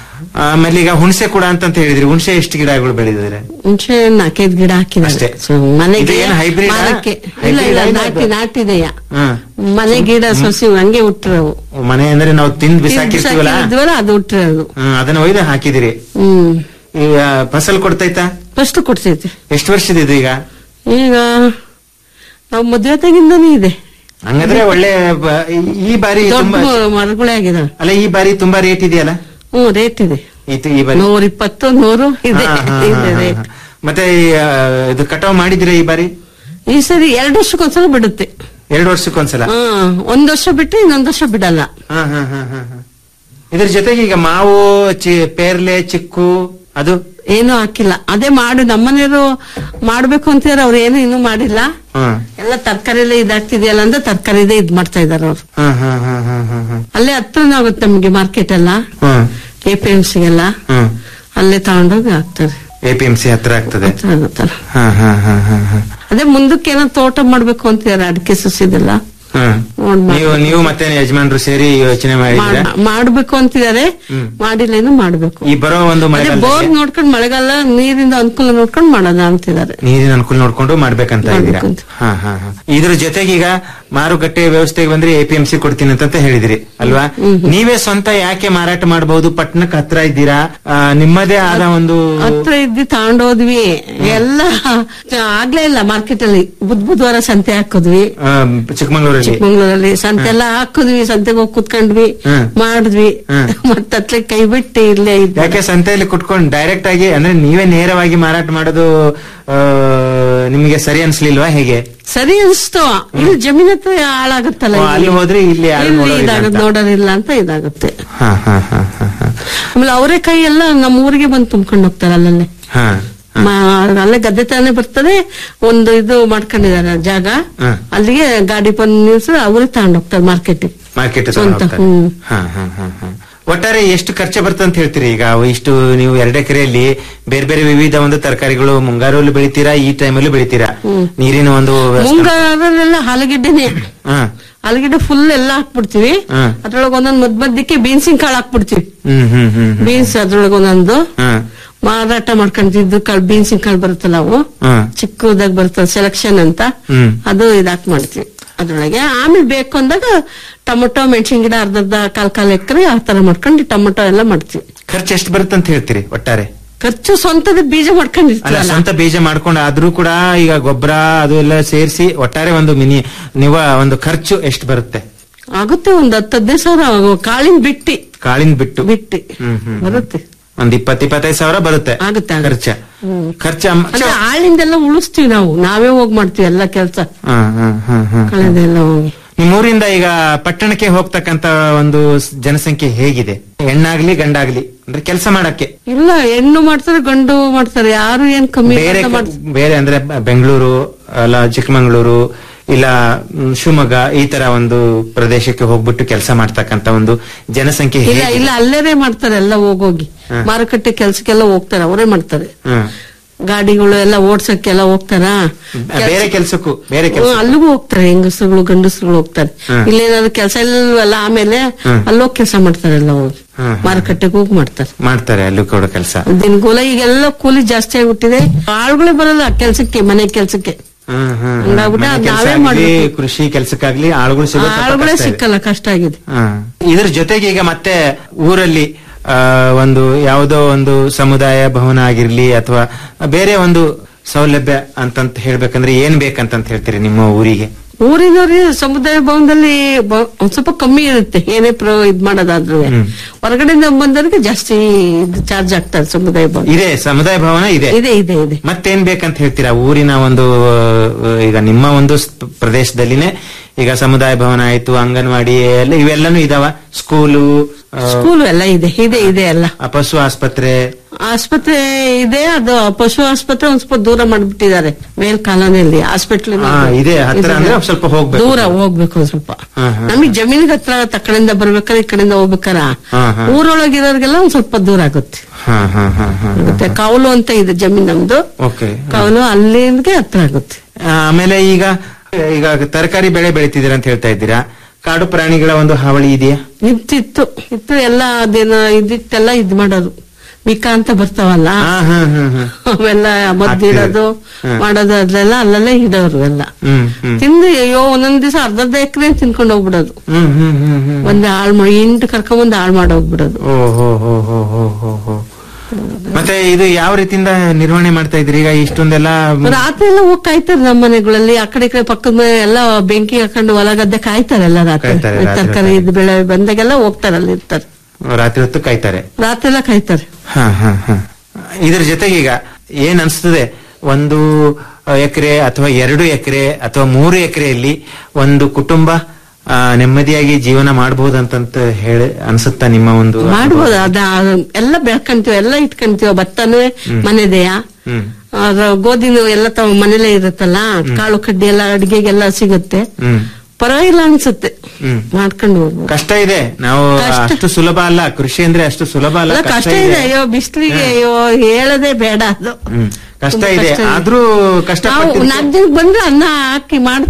Speaker 12: ಆಮೇಲೆ ಈಗ ಹುಣಸೆ ಕೂಡ ಅಂತ ಹೇಳಿದ್ರಿ ಹುಣಸೆ ಎಷ್ಟು ಗಿಡಗಳು ಬೆಳೆದಿದ್ರೆ
Speaker 13: ಮುಂಚೆ ನಾಲ್ಕೈದು ಗಿಡ ಹಾಕಿದ್ದಾರೆ
Speaker 12: ಅಷ್ಟೇ.
Speaker 13: ಸೊ, ಮನೆಗೆ
Speaker 12: ಇದು ಏನು hybrid ಆ?
Speaker 13: ಮಾರಕ್ಕೆ ಇಲ್ಲ
Speaker 12: Hybrid
Speaker 13: ಇಲ್ಲ
Speaker 12: ಆ ಇದು?
Speaker 13: ನಾಟಿ ನಾಟಿದೆಯ
Speaker 12: ಹಾ
Speaker 13: ಮನೆ ಗಿಡ ಸೊಸಿ ಹಂಗೆ ಹುಟ್ಟಿರವು
Speaker 12: ಮನೆ ಅಂದ್ರೆ ನಾವು ತಿಂದ್ ಬಿಸಾಕಿರ್ತೀವಲ್ಲ
Speaker 13: ಬಿಸಾಕಿದ್ವಲ್ಲ ಅದು ಹುಟ್ಟಿರೋದು
Speaker 12: ಹ್ಮ್, ಅದನ್ನ ಒಯ್ದು ಹಾಕಿದಿರಿ
Speaker 13: ಹ್ಮ್
Speaker 12: ಈಗ ಫಸಲ್ ಕೊಡ್ತೈತಾ
Speaker 13: ಫಸ್ಟ್ ಕೊಡ್ತೈತಿ
Speaker 12: ಎಷ್ಟು ವರ್ಷದ ಇದು ಈಗ
Speaker 13: ಈಗ ನಾವು ಮದುವೆ ತೆಗಿಂದನೂ ಇದೆ
Speaker 12: ಹಂಗಂದ್ರೆ ಒಳ್ಳೆ ಬ- ಈ- ಈ ಬಾರಿ
Speaker 13: ದೊಡ್ಡ
Speaker 12: ತುಂಬಾ
Speaker 13: ಮರಗಳೇ ಆಗಿದಾವೆ
Speaker 12: ಅಲ್ಲ ಈ ಬಾರಿ ತುಂಬಾ ರೇಟ್ ಇದೆಯಲ್ಲ
Speaker 13: ಹ್ಮ್ ರೇಟ್ ಇದೆ
Speaker 12: ಇದು ಈ ಬಾರಿ
Speaker 13: ನೂರ ಇಪ್ಪತ್ತು ನೂರು ಇದೆ
Speaker 12: ಹಾ, ಹಾ,
Speaker 13: ಇದೆ
Speaker 12: ಹಾ,
Speaker 13: ರೇಟ್
Speaker 12: ಹಾ. ಮತ್ತೆ ಈ, ಆ, ಇದು ಕಟಾವ್ ಮಾಡಿದಿರ ಈ ಬಾರಿ
Speaker 13: ಈ ಸರಿ ಎರಡು ವರ್ಷಕ್ಕೊಂದ್ಸಲ ಬಿಡುತ್ತೆ
Speaker 12: ಎರಡು ವರ್ಷಕ್ಕೊಂದ್ಸಲ
Speaker 13: ಹಾ ಒಂದ್ ವರ್ಷ ಬಿಟ್ಟು ಇನ್ನೊಂದ್ ವರ್ಷ ಬಿಡಲ್ಲ
Speaker 12: ಹಾ, ಹಾ, ಹಾ, ಹಾ, ಹಾ. ಇದ್ರ ಜೊತೆಗೆ ಈಗ ಮಾವು ಚಿ- ಪೇರ್ಲೆ ಚಿಕ್ಕು ಅದು
Speaker 13: ಏನು ಹಾಕಿಲ್ಲ ಅದೇ ಮಾಡಿ ನಮ್ಮನೆಯವರು ಮಾಡ್ಬೇಕು ಅಂತಿದ್ರೆ ಅವ್ರು ಏನು ಇನ್ನೂ ಮಾಡಿಲ್ಲ
Speaker 12: ಹ್ಮ್
Speaker 13: ಎಲ್ಲ ತರಕಾರಿ ಎಲ್ಲ ಇದಾಗ್ತಿದೆಯಲ್ಲ ಅಂತ ತರಕಾರಿದೇ ಇದ್ ಮಾಡ್ತಾ ಇದಾರೆ ಅವ್ರು
Speaker 12: ಹಾ, ಹಾ, ಹಾ, ಹಾ, ಹಾ, ಹಾ.
Speaker 13: ಅಲ್ಲೇ ಹತ್ರನೇ ಆಗುತ್ತೆ ನಮ್ಗೆ ಮಾರ್ಕೆಟ್ ಎಲ್ಲ
Speaker 12: ಹ್ಮ್
Speaker 13: ಎ ಪಿ ಎಂ ಸಿಗೆಲ್ಲ
Speaker 12: ಹ್ಮ್
Speaker 13: ಅಲ್ಲೇ ತಗೊಂಡೋಗಿ ಹಾಕ್ತಾರೆ
Speaker 12: ಎ ಪಿ ಎಂ ಸಿ ಹತ್ರ ಆಗ್ತದೆ
Speaker 13: ಹತ್ರ ಆಗುತ್ತಲ್ಲ.
Speaker 12: ಹಾ ಹಾ ಹಾ ಹಾ ಹಾ
Speaker 13: ಅದೇ ಮುಂದಕ್ಕೆ ಏನೋ ತೋಟ ಮಾಡ್ಬೇಕು ಅಂತಿದಾರೆ ಅಡಿಕೆ ಸಸಿದೆಲ್ಲ
Speaker 12: ಹ್ಮ್.
Speaker 13: ನೋಡ್ ಮಾಡ್-
Speaker 12: ನೀವು ನೀವು ಮತ್ತೆ ಯಜಮಾನ್ರು ಸೇರಿ ಯೋಚನೆ ಮಾಡಿದ್ರ
Speaker 13: ಮಾಡ್- ಮಾಡ್ಬೇಕು ಅಂತಿದ್ದಾರೆ
Speaker 12: ಹ್ಮ್.
Speaker 13: ಮಾಡಿಲ್ಲೇನು ಮಾಡ್ಬೇಕು
Speaker 12: ಈ ಬರೋ ಒಂದು
Speaker 13: ಅದೇ
Speaker 12: ಮಳೆಗಾಲದಲ್ಲಿ
Speaker 13: ಬೋರ್ ನೋಡ್ಕೊಂಡ್ ಮಳೆಗಾಲ ನೀರಿಂದ ಅನುಕೂಲ ನೋಡ್ಕೊಂಡ್ ಮಾಡೋಣ ಅಂತಿದ್ದಾರೆ
Speaker 12: ನೀರಿನ ಅನುಕೂಲ ನೋಡ್ಕೊಂಡು ಮಾಡ್ಬೇಕಂತ ಇದ್ದೀರಾ
Speaker 13: ಮಾಡ್ಬೇಕಂತ.
Speaker 12: ಹಾ ಹಾ ಹಾ ಇದ್ರ ಜೊತೆಗೆ ಈಗ ಮಾರುಕಟ್ಟೆ ವ್ಯವಸ್ಥೆಗೆ ಬಂದ್ರೆ ಎಪಿಎಂಸಿ ಕೊಡ್ತೀನಿ ಅಂತ ಹೇಳಿದಿರಿ ಅಲ್ವಾ ನೀವೇ ಸ್ವಂತ ಯಾಕೆ ಮಾರಾಟ ಮಾಡಬಹುದು ಪಟ್ಟಣಕ್ಕೆ ಹತ್ರ ಇದ್ದೀರಾ ಆ, ನಿಮ್ಮದೇ ಆದ ಒಂದು
Speaker 13: ಹತ್ರ ಇದ್ದಿ ತಗೊಂಡೋದ್ವಿ ಎಲ್ಲ ಆಗ್ಲೇ ಇಲ್ಲ ಮಾರ್ಕೆಟ್ ಅಲ್ಲಿ ಬುಧ್ ಬುಧವಾರ ಸಂತೆ ಹಾಕಿದ್ವಿ
Speaker 12: ಆ, ಚಿಕ್ಕಮಂಗ್ಳೂರಲ್ಲಿ
Speaker 13: ಚಿಕ್ಕಮಂಗ್ಳೂರಲ್ಲಿ ಸಂತೆ ಎಲ್ಲ ಹಾಕಿದ್ವಿ ಸಂತೆಗೆ ಹೋಗಿ ಕುತ್ಕೊಂಡ್ವಿ
Speaker 12: ಹ್ಮ್.
Speaker 13: ಮಾಡಿದ್ವಿ
Speaker 12: ಹ್ಮ್.
Speaker 13: ಮತ್ತೆ ಅತ್ಲೆ ಕೈ ಬಿಟ್ಟು ಇಲ್ಲೇ ಇದ್ವಿ
Speaker 12: ಯಾಕೆ ಸಂತೆಯಲ್ಲಿ ಕುಟ್ಕೊಂಡು ಡೈರೆಕ್ಟ್ ಆಗಿ ಅಂದ್ರೆ ನೀವೇ ನೇರವಾಗಿ ಮಾರಾಟ ಮಾಡೋದು ಆ, ನಿಮಗೆ ಸರಿ ಅನ್ಸ್ಲಿಲ್ವಾ ಹೇಗೆ
Speaker 13: ಸರಿ ಅನ್ಸ್ತು ಇಲ್ಲಿ ಜಮೀನ್ ಹತ್ರ ಹಾಳಾಗುತ್ತಲ್ಲ
Speaker 12: ಓ,
Speaker 13: ಇಲ್ಲಿ.
Speaker 12: ಅಲ್ಲಿ ಹೋದ್ರೆ ಇಲ್ಲಿ ಯಾರು
Speaker 13: ಇಲ್ಲಿ
Speaker 12: ನೋಡೋರಿಲ್ಲ
Speaker 13: ಇದಾಗುತ್ತೆ,
Speaker 12: ಅಂತ.
Speaker 13: ನೋಡೋರಿಲ್ಲ ಅಂತ ಇದಾಗುತ್ತೆ
Speaker 12: ಹಾ ಹಾ ಹಾ ಹಾ ಹಾ
Speaker 13: ಆಮೇಲೆ ಅವರೇ ಕೈ ಎಲ್ಲ ನಮ್ಮ ಊರಿಗೆ ಬಂದು ತುಂಬ್ಕೊಂಡು ಹೋಗ್ತಾರೆ ಅಲ್ಲಲ್ಲೇ
Speaker 12: ಹಾ
Speaker 13: ಮಾ- ಅಲ್ಲೇ ಗದ್ದೆ ತಾನೇ ಬರ್ತದೆ ಒಂದು ಇದು ಮಾಡ್ಕೊಂಡಿದ್ದಾರೆ ಜಾಗ
Speaker 12: ಹಾ.
Speaker 13: ಅಲ್ಲಿಗೆ ಗಾಡಿ ಬಂದು ನಿಲ್ಸಿ ಅವರೇ ತಗೊಂಡ್ ಹೋಗ್ತಾರೆ ಮಾರ್ಕೆಟಿಗೆ
Speaker 12: ಮಾರ್ಕೆಟ್
Speaker 13: ಸ್ವಂತ, ಹ್ಮ್.
Speaker 12: ಹಾ ಹಾ ಹಾ ಹಾ ಒಟ್ಟಾರೆ ಎಷ್ಟು ಖರ್ಚು ಬರ್ತದೆ ಅಂತ ಹೇಳ್ತೀರಿ ಈಗ ಅವು ಇಷ್ಟು ನೀವು ಎರಡು ಎಕರೆಯಲ್ಲಿ ಬೇರೆ ಬೇರೆ ವಿವಿಧ ಒಂದು ತರಕಾರಿಗಳು ಮುಂಗಾರಲ್ಲಿ ಬೆಳಿತೀರಾ ಈ ಟೈಮಲ್ಲಿ ಬೆಳಿತೀರಾ ನೀರಿನ ಒಂದು ವ್ಯವಸ್ಥೆ-
Speaker 13: ಮುಂಗಾರಲ್ಲೆಲ್ಲ ಆಲೂಗೆಡ್ಡೆನೆ
Speaker 12: ಹಾ
Speaker 13: ಆಲೂಗೆಡ್ಡೆ ಫುಲ್ ಎಲ್ಲ ಹಾಕ್ಬಿಡ್ತೀವಿ
Speaker 12: ಹಾ.
Speaker 13: ಅದ್ರೊಳಗೆ ಒಂದೊಂದ್ ಮದ್ ಮಧ್ಯಕ್ಕೆ ಬೀನ್ಸಿನ ಕಾಳು ಹಾಕ್ಬಿಡ್ತೀವಿ
Speaker 12: ಹ್ಮ್ ಹ್ಮ್ ಹ್ಮ್ ಹ್ಮ್.
Speaker 13: ಬೀನ್ಸ್ ಅದ್ರೊಳಗೆ ಒಂದೊಂದು
Speaker 12: ಹಾ
Speaker 13: ಮಾರಾಟ ಮಾಡ್ಕೊಂಡಿದ್ದು ಕಾಳು ಬೀನ್ಸಿನ ಕಾಳು ಬರುತ್ತಲ್ಲ ಅವು
Speaker 12: ಹಾ
Speaker 13: ಚಿಕ್ಕದಾಗ ಬರ್ತದೆ ಸೆಲೆಕ್ಷನ್ ಅಂತ
Speaker 12: ಹ್ಮ್
Speaker 13: ಅದು ಇದಾಕ್ ಮಾಡ್ತೀವಿ ಅದ್ರೊಳಗೆ ಆಮೇಲೆ ಬೇಕು ಅಂದಾಗ ಟೊಮೊಟೊ ಮೆಣಸಿನ ಗಿಡ ಅರ್ಧ ಅರ್ಧ ಕಾಲ್ ಕಾಲ್ ಎಕರೆ ಆ ತರ ಮಾಡ್ಕೊಂಡು ಟೊಮೊಟೊ ಎಲ್ಲ ಮಾಡ್ತೀವಿ
Speaker 12: ಖರ್ಚು ಎಷ್ಟು ಬರುತ್ತೆ ಅಂತ ಹೇಳ್ತೀರಿ ಒಟ್ಟಾರೆ
Speaker 13: ಖರ್ಚು ಸ್ವಂತದ ಬೀಜ
Speaker 12: ಅಲ್ಲ
Speaker 13: ಮಾಡ್ಕೊಂಡಿರ್ತೀವಲ್ಲ
Speaker 12: ಸ್ವಂತ ಬೀಜ ಮಾಡ್ಕೊಂಡು ಆದ್ರೂ ಕೂಡ ಈಗ ಗೊಬ್ಬರ ಅದು ಎಲ್ಲ ಸೇರಿಸಿ ಒಟ್ಟಾರೆ ಒಂದು ಮಿನಿ ನೀವು ಒಂದು ಖರ್ಚು ಎಷ್ಟು ಬರುತ್ತೆ
Speaker 13: ಆಗುತ್ತೆ ಒಂದ್ ಹತ್ತು ಹದಿನೈದು ಸಾವಿರ ಕಾಳಿನ ಬಿಟ್ಟಿ
Speaker 12: ಕಾಳಿನ ಬಿಟ್ಟು
Speaker 13: ಬಿಟ್ಟಿ
Speaker 12: ಹ್ಮ್ ಹ್ಮ್
Speaker 13: ಬರುತ್ತೆ
Speaker 12: ಒಂದ್ ಇಪ್ಪತ್ ಇಪ್ಪತ್ತೈದು ಸಾವಿರ ಬರುತ್ತೆ
Speaker 13: ಆಗುತ್ತೆ
Speaker 12: ಖರ್ಚ
Speaker 13: ಹ್ಮ್.
Speaker 12: ಖರ್ಚ
Speaker 13: ಅಂದ್ರೆ ಆಳಿಂದೆಲ್ಲ ಉಳಿಸ್ತೀವಿ ನಾವು ನಾವೇ ಹೋಗ್ ಮಾಡ್ತೀವಿ ಎಲ್ಲ ಕೆಲಸ ಕಳೆದೆಲ್ಲ ಹೋಗಿ
Speaker 12: ನಿಮ್ಮೂರಿಂದ ಈಗ ಪಟ್ಟಣಕ್ಕೆ ಹೋಗ್ತಕ್ಕಂತ ಒಂದು ಸ್- ಜನಸಂಖ್ಯೆ ಹೇಗಿದೆ ಹೆಣ್ಣಾಗ್ಲಿ ಗಂಡಾಗ್ಲಿ ಅಂದ್ರೆ ಕೆಲಸ ಮಾಡಕ್ಕೆ
Speaker 13: ಇಲ್ಲ ಹೆಣ್ಣು ಮಾಡ್ತಾರೆ ಗಂಡು ಮಾಡ್ತಾರೆ ಯಾರು ಏನ್ ಕಮ್ಮಿ
Speaker 12: ಬೇರೆ
Speaker 13: ಅಂತ
Speaker 12: ಕ-
Speaker 13: ಮಾಡ್-
Speaker 12: ಬೇರೆ ಅಂದ್ರೆ ಬ- ಬೆಂಗಳೂರು ಅಲ್ಲ ಚಿಕ್ಕಮಂಗ್ಳೂರು ಇಲ್ಲ ಮ್, ಶಿವಮೊಗ್ಗ ಈ ತರ ಒಂದು ಪ್ರದೇಶಕ್ಕೆ ಹೋಗ್ಬಿಟ್ಟು ಕೆಲಸ ಮಾಡ್ತಕ್ಕಂತ ಒಂದು ಜನಸಂಖ್ಯೆ
Speaker 13: ಇಲ್ಲ
Speaker 12: ಹೇಗಿದೆ?
Speaker 13: ಇಲ್ಲ ಅಲ್ಲೇನೆ ಮಾಡ್ತಾರೆ ಎಲ್ಲ ಹೋಗೋಗಿ
Speaker 12: ಹಾ.
Speaker 13: ಮಾರುಕಟ್ಟೆ ಕೆಲ್ಸಕ್ಕೆಲ್ಲ ಹೋಗ್ತಾರೆ ಅವರೇ ಮಾಡ್ತಾರೆ
Speaker 12: ಹ್ಮ್.
Speaker 13: ಗಾಡಿಗಳು ಎಲ್ಲ ಓಡ್ಸಕ್ಕೆಲ್ಲ ಹೋಗ್ತಾರ
Speaker 12: ಬೇರೆ ಕೆಲ್ಸಕ್ಕೂ ಬೇರೆ ಕೆಲಸ
Speaker 13: ಅಲ್ಲಿಗೂ ಹೋಗ್ತಾರೆ ಹೆಂಗಸರುಗಳು ಗಂಡಸರುಗಳು ಹೋಗ್ತಾರೆ
Speaker 12: ಹ್ಮ್.
Speaker 13: ಇಲ್ಲೇನಾದ್ರು ಕೆಲಸ ಇಲ್ಲವಲ್ಲ ಆಮೇಲೆ
Speaker 12: ಹ್ಮ್.
Speaker 13: ಅಲ್ಲೋಗಿ ಕೆಲಸ ಮಾಡ್ತಾರೆ ಎಲ್ಲ ಹೋಗಿ
Speaker 12: ಹ್ಮ್, ಹ್ಮ್.
Speaker 13: ಮಾರುಕಟ್ಟೆಗೆ ಹೋಗಿ ಮಾಡ್ತಾರೆ
Speaker 12: ಮಾಡ್ತಾರೆ ಅಲ್ಲೂ ಕೂಡ ಕೆಲಸ
Speaker 13: ದಿನಗೂಲ ಈಗೆಲ್ಲ ಕೂಲಿ ಜಾಸ್ತಿ ಆಗ್ಬಿಟ್ಟಿದೆ ಆಳುಗಳೇ ಬರಲ್ಲ ಕೆಲ್ಸಕ್ಕೆ ಮನೆ ಕೆಲ್ಸಕ್ಕೆ ಹಂಗಾಗ್ಬಿಟ್ಟು ಅದ್ ನಾವೇ ಮಾಡ್ಬೇಕು.
Speaker 12: ಕೃಷಿ ಕೆಲಸಕ್ಕಾಗ್ಲಿ ಆಳುಗಳು ಸಿಗೋದು ಸ್ವಲ್ಪ
Speaker 13: ಆಳುಗಳೇ
Speaker 12: ಕಷ್ಟ ಇದೆ.
Speaker 13: ಸಿಕ್ಕಲ್ಲ ಕಷ್ಟ ಆಗಿದೆ
Speaker 12: ಹಾ. ಇದ್ರ ಜೊತೆಗೆ ಈಗ ಮತ್ತೆ ಊರಲ್ಲಿ ಆ, ಒಂದು ಯಾವುದೋ ಒಂದು ಸಮುದಾಯ ಭವನ ಆಗಿರ್ಲಿ ಅಥವಾ ಬೇರೆ ಒಂದು ಸೌಲಭ್ಯ ಅಂತಂತ ಹೇಳ್ಬೇಕಂದ್ರೆ ಏನ್ ಬೇಕಂತಂತ ಹೇಳ್ತೀರಿ ನಿಮ್ಮ ಊರಿಗೆ
Speaker 13: ಊರಿನವ್ರಿಗೆ ಸಮುದಾಯ ಭವನದಲ್ಲಿ ಬ- ಒಂದ್ ಸ್ವಲ್ಪ ಕಮ್ಮಿ ಇರುತ್ತೆ ಏನೇ ಪ್ರ ಇದ್ ಮಾಡೋದಾದ್ರೂ ಹೊರಗಡೆಯಿಂದ ಬಂದವರಿಗೆ ಜಾಸ್ತಿ ಚಾರ್ಜ್ ಆಗ್ತದೆ ಸಮುದಾಯ ಭವನ
Speaker 12: ಇದೆ ಸಮುದಾಯ ಭವನ ಇದೆ
Speaker 13: ಇದೆ ಇದೆ ಇದೆ
Speaker 12: ಮತ್ತೇನ್ ಬೇಕಂತ ಹೇಳ್ತೀರಾ ಊರಿನ ಒಂದು ಆ, ಈಗ ನಿಮ್ಮ ಒಂದು ಸ್- ಪ್ರದೇಶದಲ್ಲಿನೇ ಈಗ ಸಮುದಾಯ ಭವನ ಆಯ್ತು ಅಂಗನವಾಡಿ ಎಲ್ಲ ಇವೆಲ್ಲನೂ ಇದಾವ ಸ್ಕೂಲು ಆ,
Speaker 13: ಸ್ಕೂಲ್ ಎಲ್ಲ ಇದೆ ಇದೆ ಇದೆ ಎಲ್ಲ
Speaker 12: ಆ, ಪಶು ಆಸ್ಪತ್ರೆ
Speaker 13: ಆಸ್ಪತ್ರೆ ಇದೆ ಅದು ಪಶು ಆಸ್ಪತ್ರೆ ಒಂದ್ ಸ್ವಲ್ಪ ದೂರ ಮಾಡ್ಬಿಟ್ಟಿದ್ದಾರೆ ಮೇಲ್ ಕಾಲೋನಿಯಲ್ಲಿ ಹಾಸ್ಪಿಟ್ಲ್
Speaker 12: ಹಾ, ಇದೆ. ಹತ್ರ ಅಂದ್ರೆ ಒಂದ್ ಸ್ವಲ್ಪ ಹೋಗ್ಬೇಕು.
Speaker 13: ದೂರ ಹೋಗ್ಬೇಕು ಒಂದ್ ಸ್ವಲ್ಪ
Speaker 12: ಹಾ, ಹಾ.
Speaker 13: ನಮಗ್ ಜಮೀನಿಗೆ ಹತ್ರ ತಕ್ಕಡಿಂದ ಬರ್ಬೇಕಾದ್ರೆ ಈ ಕಡೆಯಿಂದ ಹೋಗ್ಬೇಕಾರ
Speaker 12: ಹಾ, ಹಾ.
Speaker 13: ಊರೊಳಗಿರೋರ್ಗೆಲ್ಲ ಒಂದ್ ಸ್ವಲ್ಪ ದೂರ ಆಗುತ್ತೆ
Speaker 12: ಹಾ ಹಾ ಹಾ ಹಾ
Speaker 13: ಮತ್ತೆ ಕೌಲು ಅಂತ ಇದೆ ಜಮೀನ್ ನಮ್ದು
Speaker 12: ಓಕೆ
Speaker 13: ಕೌಲು ಅಲ್ಲಿಂದ ಹತ್ರ ಆಗುತ್ತೆ
Speaker 12: ಆಮೇಲೆ ಈಗ ಈಗ ತರಕಾರಿ ಬೆಳೆ ಬೆಳಿತಿದ್ದೀರಾ ಅಂತ ಹೇಳ್ತಾ ಇದ್ದೀರಾ ಕಾಡು ಪ್ರಾಣಿಗಳ ಒಂದು ಹಾವಳಿ ಇದೆಯಾ
Speaker 13: ಇತ್ತಿತ್ತು ಇತ್ತು ಎಲ್ಲ ಅದೇನ ಇದಿತ್ತೆಲ್ಲ ಇದ್ ಮಾಡೋದು ವಿಕ ಅಂತ ಬರ್ತಾವಲ್ಲ ಅವೆಲ್ಲ ಮದ್ದಿಡೋದು
Speaker 12: ಹ್ಮ್.
Speaker 13: ಮಾಡೋದು ಅದ್ಲೆಲ್ಲ ಅಲ್ಲಲ್ಲೇ ಇಡೋರು ಎಲ್ಲ
Speaker 12: ಹ್ಮ್ ಹ್ಮ್
Speaker 13: ತಿಂದು ಅಯ್ಯೋ ಒಂದೊಂದ್ ದಿವಸ ಅರ್ಧ ಅರ್ಧ ಎಕರೆ ತಿನ್ಕೊಂಡು ಹೋಗ್ಬಿಡೋದು
Speaker 12: ಹ್ಮ್ ಹ್ಮ್ ಹ್ಮ್ ಹ್ಮ್
Speaker 13: ಒಂದ್ ಹಾಳ್ ಮಾಡಿ ಇಂಟು ಕರ್ಕೊಂಬಂದ್ ಹಾಳ್ ಮಾಡಿ ಹೋಗ್ಬಿಡೋದು
Speaker 12: ಓ ಹೋ ಹೋ ಹೋ ಹೋ ಹೋ ಹೋ ಮತ್ತೆ ಇದು ಯಾವ ರೀತಿಯಿಂದ ನಿರ್ವಹಣೆ ಮಾಡ್ತಾ ಇದ್ರಿ ಈಗ ಇಷ್ಟೊಂದೆಲ್ಲ
Speaker 13: ರಾತ್ರಿ ಎಲ್ಲ ಹೋಗಿ ಕಾಯ್ತಾರೆ ನಮ್ಮ ಮನೆಗಳಲ್ಲಿ ಆ ಕಡೆ ಈ ಕಡೆ ಪಕ್ಕದ ಮನೆ ಎಲ್ಲ ಬೆಂಕಿ ಹಾಕೊಂಡು ಹೊಲ ಗದ್ದೆ ಕಾಯ್ತಾರೆ ಎಲ್ಲ ರಾತ್ರಿ
Speaker 12: ಕಾಯ್ತಾರೆ, ರಾತ್ರಿ
Speaker 13: ತರಕಾರಿ ಇದು ಬೆಳೆ ಬಂದಾಗೆಲ್ಲ ಹೋಗ್ತಾರೆ ಅಲ್ಲಿ ಇರ್ತಾರೆ
Speaker 12: ರಾತ್ರಿ ಹೊತ್ತು ಕಾಯ್ತಾರೆ
Speaker 13: ರಾತ್ರಿ ಎಲ್ಲ ಕಾಯ್ತಾರೆ
Speaker 12: ಹಾ ಹಾ ಹಾ ಇದ್ರ ಜೊತೆಗೆ ಈಗ ಏನ್ ಅನ್ಸ್ತದೆ ಒಂದು ಎಕರೆ ಅಥವಾ ಎರಡು ಎಕರೆ ಅಥವಾ ಮೂರು ಎಕರೆಯಲ್ಲಿ ಒಂದು ಕುಟುಂಬ ಆ, ನೆಮ್ಮದಿಯಾಗಿ ಜೀವನ ಮಾಡಬಹುದಂತ ಹೇಳಿ ಅನ್ಸುತ್ತಾ ನಿಮ್ಮ ಒಂದು
Speaker 13: ಮಾಡ್ಬೋದು ಅದ ಎಲ್ಲ ಬೆಳ್ಕಂತೀವಿ ಎಲ್ಲ ಇಟ್ಕೊಂತೀವ ಭತ್ತನೂ ಮನೆದೆಯ
Speaker 12: ಹ್ಮ್
Speaker 13: ಅದ್ರ ಗೋಧಿನೂ ಎಲ್ಲ ತಾವ್ ಮನೇಲೆ ಇರುತ್ತಲ್ಲ ಕಾಳು ಕಡ್ಡಿ ಎಲ್ಲ ಅಡಿಗೆಗೆಲ್ಲ ಸಿಗುತ್ತೆ
Speaker 12: ಹ್ಮ್
Speaker 13: ಪರವಾಗಿಲ್ಲ ಅನ್ಸುತ್ತೆ
Speaker 12: ಹ್ಮ್
Speaker 13: ಮಾಡ್ಕೊಂಡು ಹೋಗ್ಬೋದು
Speaker 12: ಕಷ್ಟ ಇದೆ ನಾವು
Speaker 13: ಕಷ್ಟ.
Speaker 12: ಅಷ್ಟು ಸುಲಭ ಅಲ್ಲ ಕೃಷಿ ಅಂದ್ರೆ ಅಷ್ಟು ಸುಲಭ ಅಲ್ಲ
Speaker 13: ಅಲ್ಲ, ಕಷ್ಟ ಇದೆ ಅಯ್ಯೋ ಬಿಸ್ಲಿಗೆ ಅಯ್ಯೋ ಹೇಳದೆ ಬೇಡ ಅದು
Speaker 12: ಹ್ಮ್ ಕಷ್ಟ
Speaker 13: ತುಂಬಾ
Speaker 12: ಇದೆ
Speaker 13: ಕಷ್ಟ ಇದೆ.
Speaker 12: ಆದ್ರೂ
Speaker 13: ನಾವು
Speaker 12: ಕಷ್ಟಪಟ್ಟು
Speaker 13: ನಾಲ್ಕು ದಿನ ಬಂದ್ರೆ ಅನ್ನ ಹಾಕಿ ಮಾಡ್ತೀವಿ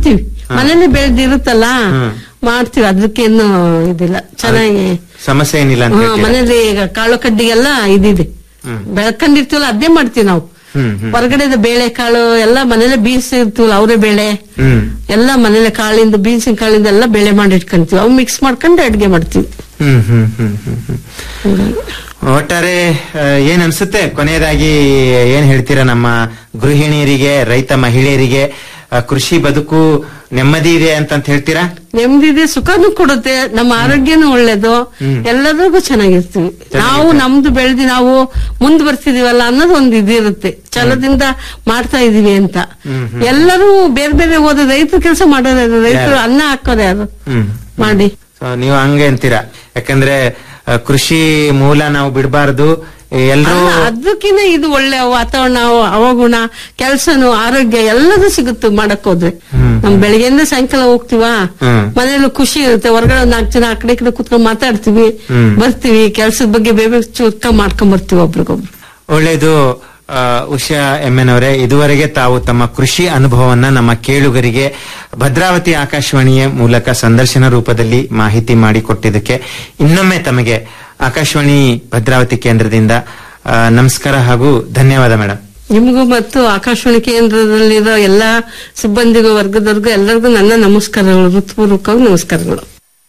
Speaker 13: ಮನೇಲಿ ಬೆಳೆದಿರುತ್ತಲ್ಲ ಮಾಡ್ತೀವಿ ಅದಕ್ಕೇನು ಇದಿಲ್ಲ ಚೆನ್ನಾಗಿ
Speaker 12: ಸಮಸ್ಯೆ ಏನಿಲ್ಲ ಅಂತ
Speaker 13: ಹ್ಮ್,
Speaker 12: ಹೇಳ್ತೀರಾ?
Speaker 13: ಮನೇಲಿ ಈಗ ಕಾಳು ಕಡ್ಡಿಗೆಲ್ಲ ಇದಿದೆ ಬೆಳ್ಕೊಂಡಿರ್ತೀವಲ್ಲ ಅದೇ ಮಾಡ್ತೀವಿ ನಾವು
Speaker 12: ಹ್ಮ್ ಹ್ಮ್
Speaker 13: ಹೊರಗಡೆ ಬೇಳೆ ಕಾಳು ಎಲ್ಲ ಮನೇಲೆ ಬೀಸಿರ್ತೀವಲ್ಲ ಅವರೇ ಬೇಳೆ
Speaker 12: ಹ್ಮ್
Speaker 13: ಎಲ್ಲ ಮನೇಲೆ ಕಾಳಿಂದ ಬೀನ್ಸಿನ ಕಾಳಿಂದ ಎಲ್ಲ ಬೇಳೆ ಮಾಡಿ ಇಟ್ಕೊಂತೀವಿ ಅವು ಮಿಕ್ಸ್ ಮಾಡ್ಕೊಂಡು ಅಡ್ಗೆ ಮಾಡ್ತೀವಿ
Speaker 12: ಹ್ಮ್ ಹ್ಮ್ ಹ್ಮ್ ಹ್ಮ್ ಹ್ಮ್ ಒಟ್ಟಾರೆ ಆ, ಏನ್ ಅನ್ಸುತ್ತೆ ಕೊನೆಯದಾಗಿ ಏನ್ ಹೇಳ್ತೀರಾ ನಮ್ಮ ಗೃಹಿಣಿಯರಿಗೆ ರೈತ ಮಹಿಳೆಯರಿಗೆ ಆ, ಕೃಷಿ ಬದುಕು ನೆಮ್ಮದಿ ಇದೆ ಅಂತ ಹೇಳ್ತೀರಾ
Speaker 13: ನೆಮ್ಮದಿದೆ ಸುಖನೂ ಕೊಡುತ್ತೆ ನಮ್ಮ ಆರೋಗ್ಯನೂ ಒಳ್ಳೇದು ಎಲ್ಲರಿಗೂ ಚೆನ್ನಾಗಿರ್ತೀವಿ ನಾವು ನಮ್ದು ಬೆಳೆದಿ ನಾವು ಮುಂದ್ ಬರ್ತಿದೀವಲ್ಲ ಅನ್ನೋದು ಒಂದು ಇದಿರುತ್ತೆ ಛಲದಿಂದ ಮಾಡ್ತಾ ಇದೀವಿ ಅಂತ ಎಲ್ಲರೂ ಬೇರೆ ಬೇರೆ ಹೋದ ರೈತರು ಕೆಲಸ ಮಾಡೋರು ಯಾರು? ರೈತರು ಅನ್ನ ಹಾಕೋರು ಯಾರು
Speaker 12: ಹ್ಮ್
Speaker 13: ಮಾಡಿ
Speaker 12: So, ನೀವು ಹಂಗೆ ಅಂತೀರಾ ಯಾಕಂದ್ರೆ ಆ, ಕೃಷಿ ಮೂಲ ನಾವು ಬಿಡಬಾರ್ದು ಎಲ್ರೂ
Speaker 13: ಅಲ್ಲ, ಅದಕ್ಕಿಂತ ಇದು ಒಳ್ಳೆ ವಾತಾವರಣ ಅವಗುಣ ಕೆಲ್ಸನು ಆರೋಗ್ಯ ಎಲ್ಲದೂ ಸಿಗುತ್ತೆ ಮಾಡಕ್ ಹೋದ್ರೆ ನಮ್ ಬೆಳಿಗ್ಗೆಯಿಂದ ಸಾಯಂಕಾಲ ಹೋಗ್ತೀವಾ
Speaker 12: ಹ್ಮ್.
Speaker 13: ಮನೇಲಿ ಖುಷಿ ಇರುತ್ತೆ ಹೊರಗಡೆ ಒಂದ್ ನಾಲ್ಕು ಜನ ಆ ಕಡೆ ಈ ಕಡೆ ಕುತ್ಕೊಂಡ್ ಮಾತಾಡ್ತೀವಿ
Speaker 12: ಹ್ಮ್.
Speaker 13: ಬರ್ತೀವಿ ಕೆಲ್ಸದ ಬಗ್ಗೆ ಬೇರೆ ಚುಟ್ಕ ಮಾಡ್ಕೊಂಡ್ ಬರ್ತೀವಿ ಒಬ್ರಿಗೊಬ್ರು
Speaker 12: ಒಳ್ಳೇದು ಆ, ಉಷಾ ಎಮ್ಮೆನವರೇ ಇದುವರೆಗೆ ತಾವು ತಮ್ಮ ಕೃಷಿ ಅನುಭವವನ್ನ ನಮ್ಮ ಕೇಳುಗರಿಗೆ ಭದ್ರಾವತಿ ಆಕಾಶವಾಣಿಯ ಮೂಲಕ ಸಂದರ್ಶನ ರೂಪದಲ್ಲಿ ಮಾಹಿತಿ ಮಾಡಿಕೊಟ್ಟಿದ್ದಕ್ಕೆ ಇನ್ನೊಮ್ಮೆ ತಮಗೆ ಆಕಾಶವಾಣಿ ಭದ್ರಾವತಿ ಕೇಂದ್ರದಿಂದ ಆ, ನಮಸ್ಕಾರ ಹಾಗೂ ಧನ್ಯವಾದ ಮೇಡಮ್
Speaker 13: ನಿಮಗೂ ಮತ್ತು ಆಕಾಶವಾಣಿ ಕೇಂದ್ರದಲ್ಲಿರೋ ಎಲ್ಲಾ ಸಿಬ್ಬಂದಿಗೂ ವರ್ಗದವರ್ಗು ಎಲ್ಲರಿಗೂ ನನ್ನ ನಮಸ್ಕಾರಗಳು ಹೃತ್ಪೂರ್ವಕವಾಗಿ ನಮಸ್ಕಾರಗಳು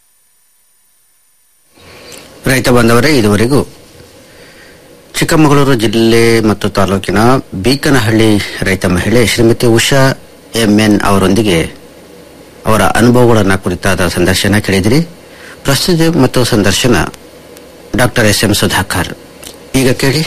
Speaker 3: ರೈತ ಬಾಂಧವರೇ ಇದುವರೆಗೂ ಚಿಕ್ಕಮಗಳೂರು ಜಿಲ್ಲೆ ಮತ್ತು ತಾಲೂಕಿನ ಬೀಕನಹಳ್ಳಿ ರೈತ ಮಹಿಳೆ ಶ್ರೀಮತಿ ಉಷಾ ಎಂಎನ್ ಅವರೊಂದಿಗೆ ಅವರ ಅನುಭವಗಳನ್ನು ಕುರಿತಾದ ಸಂದರ್ಶನ ಕೇಳಿದಿರಿ ಪ್ರಸ್ತುತಿ ಮತ್ತು ಸಂದರ್ಶನ ಡಾಕ್ಟರ್ ಎಸ್ ಎಂ ಸುಧಾಕರ್ ಈಗ ಕೇಳಿ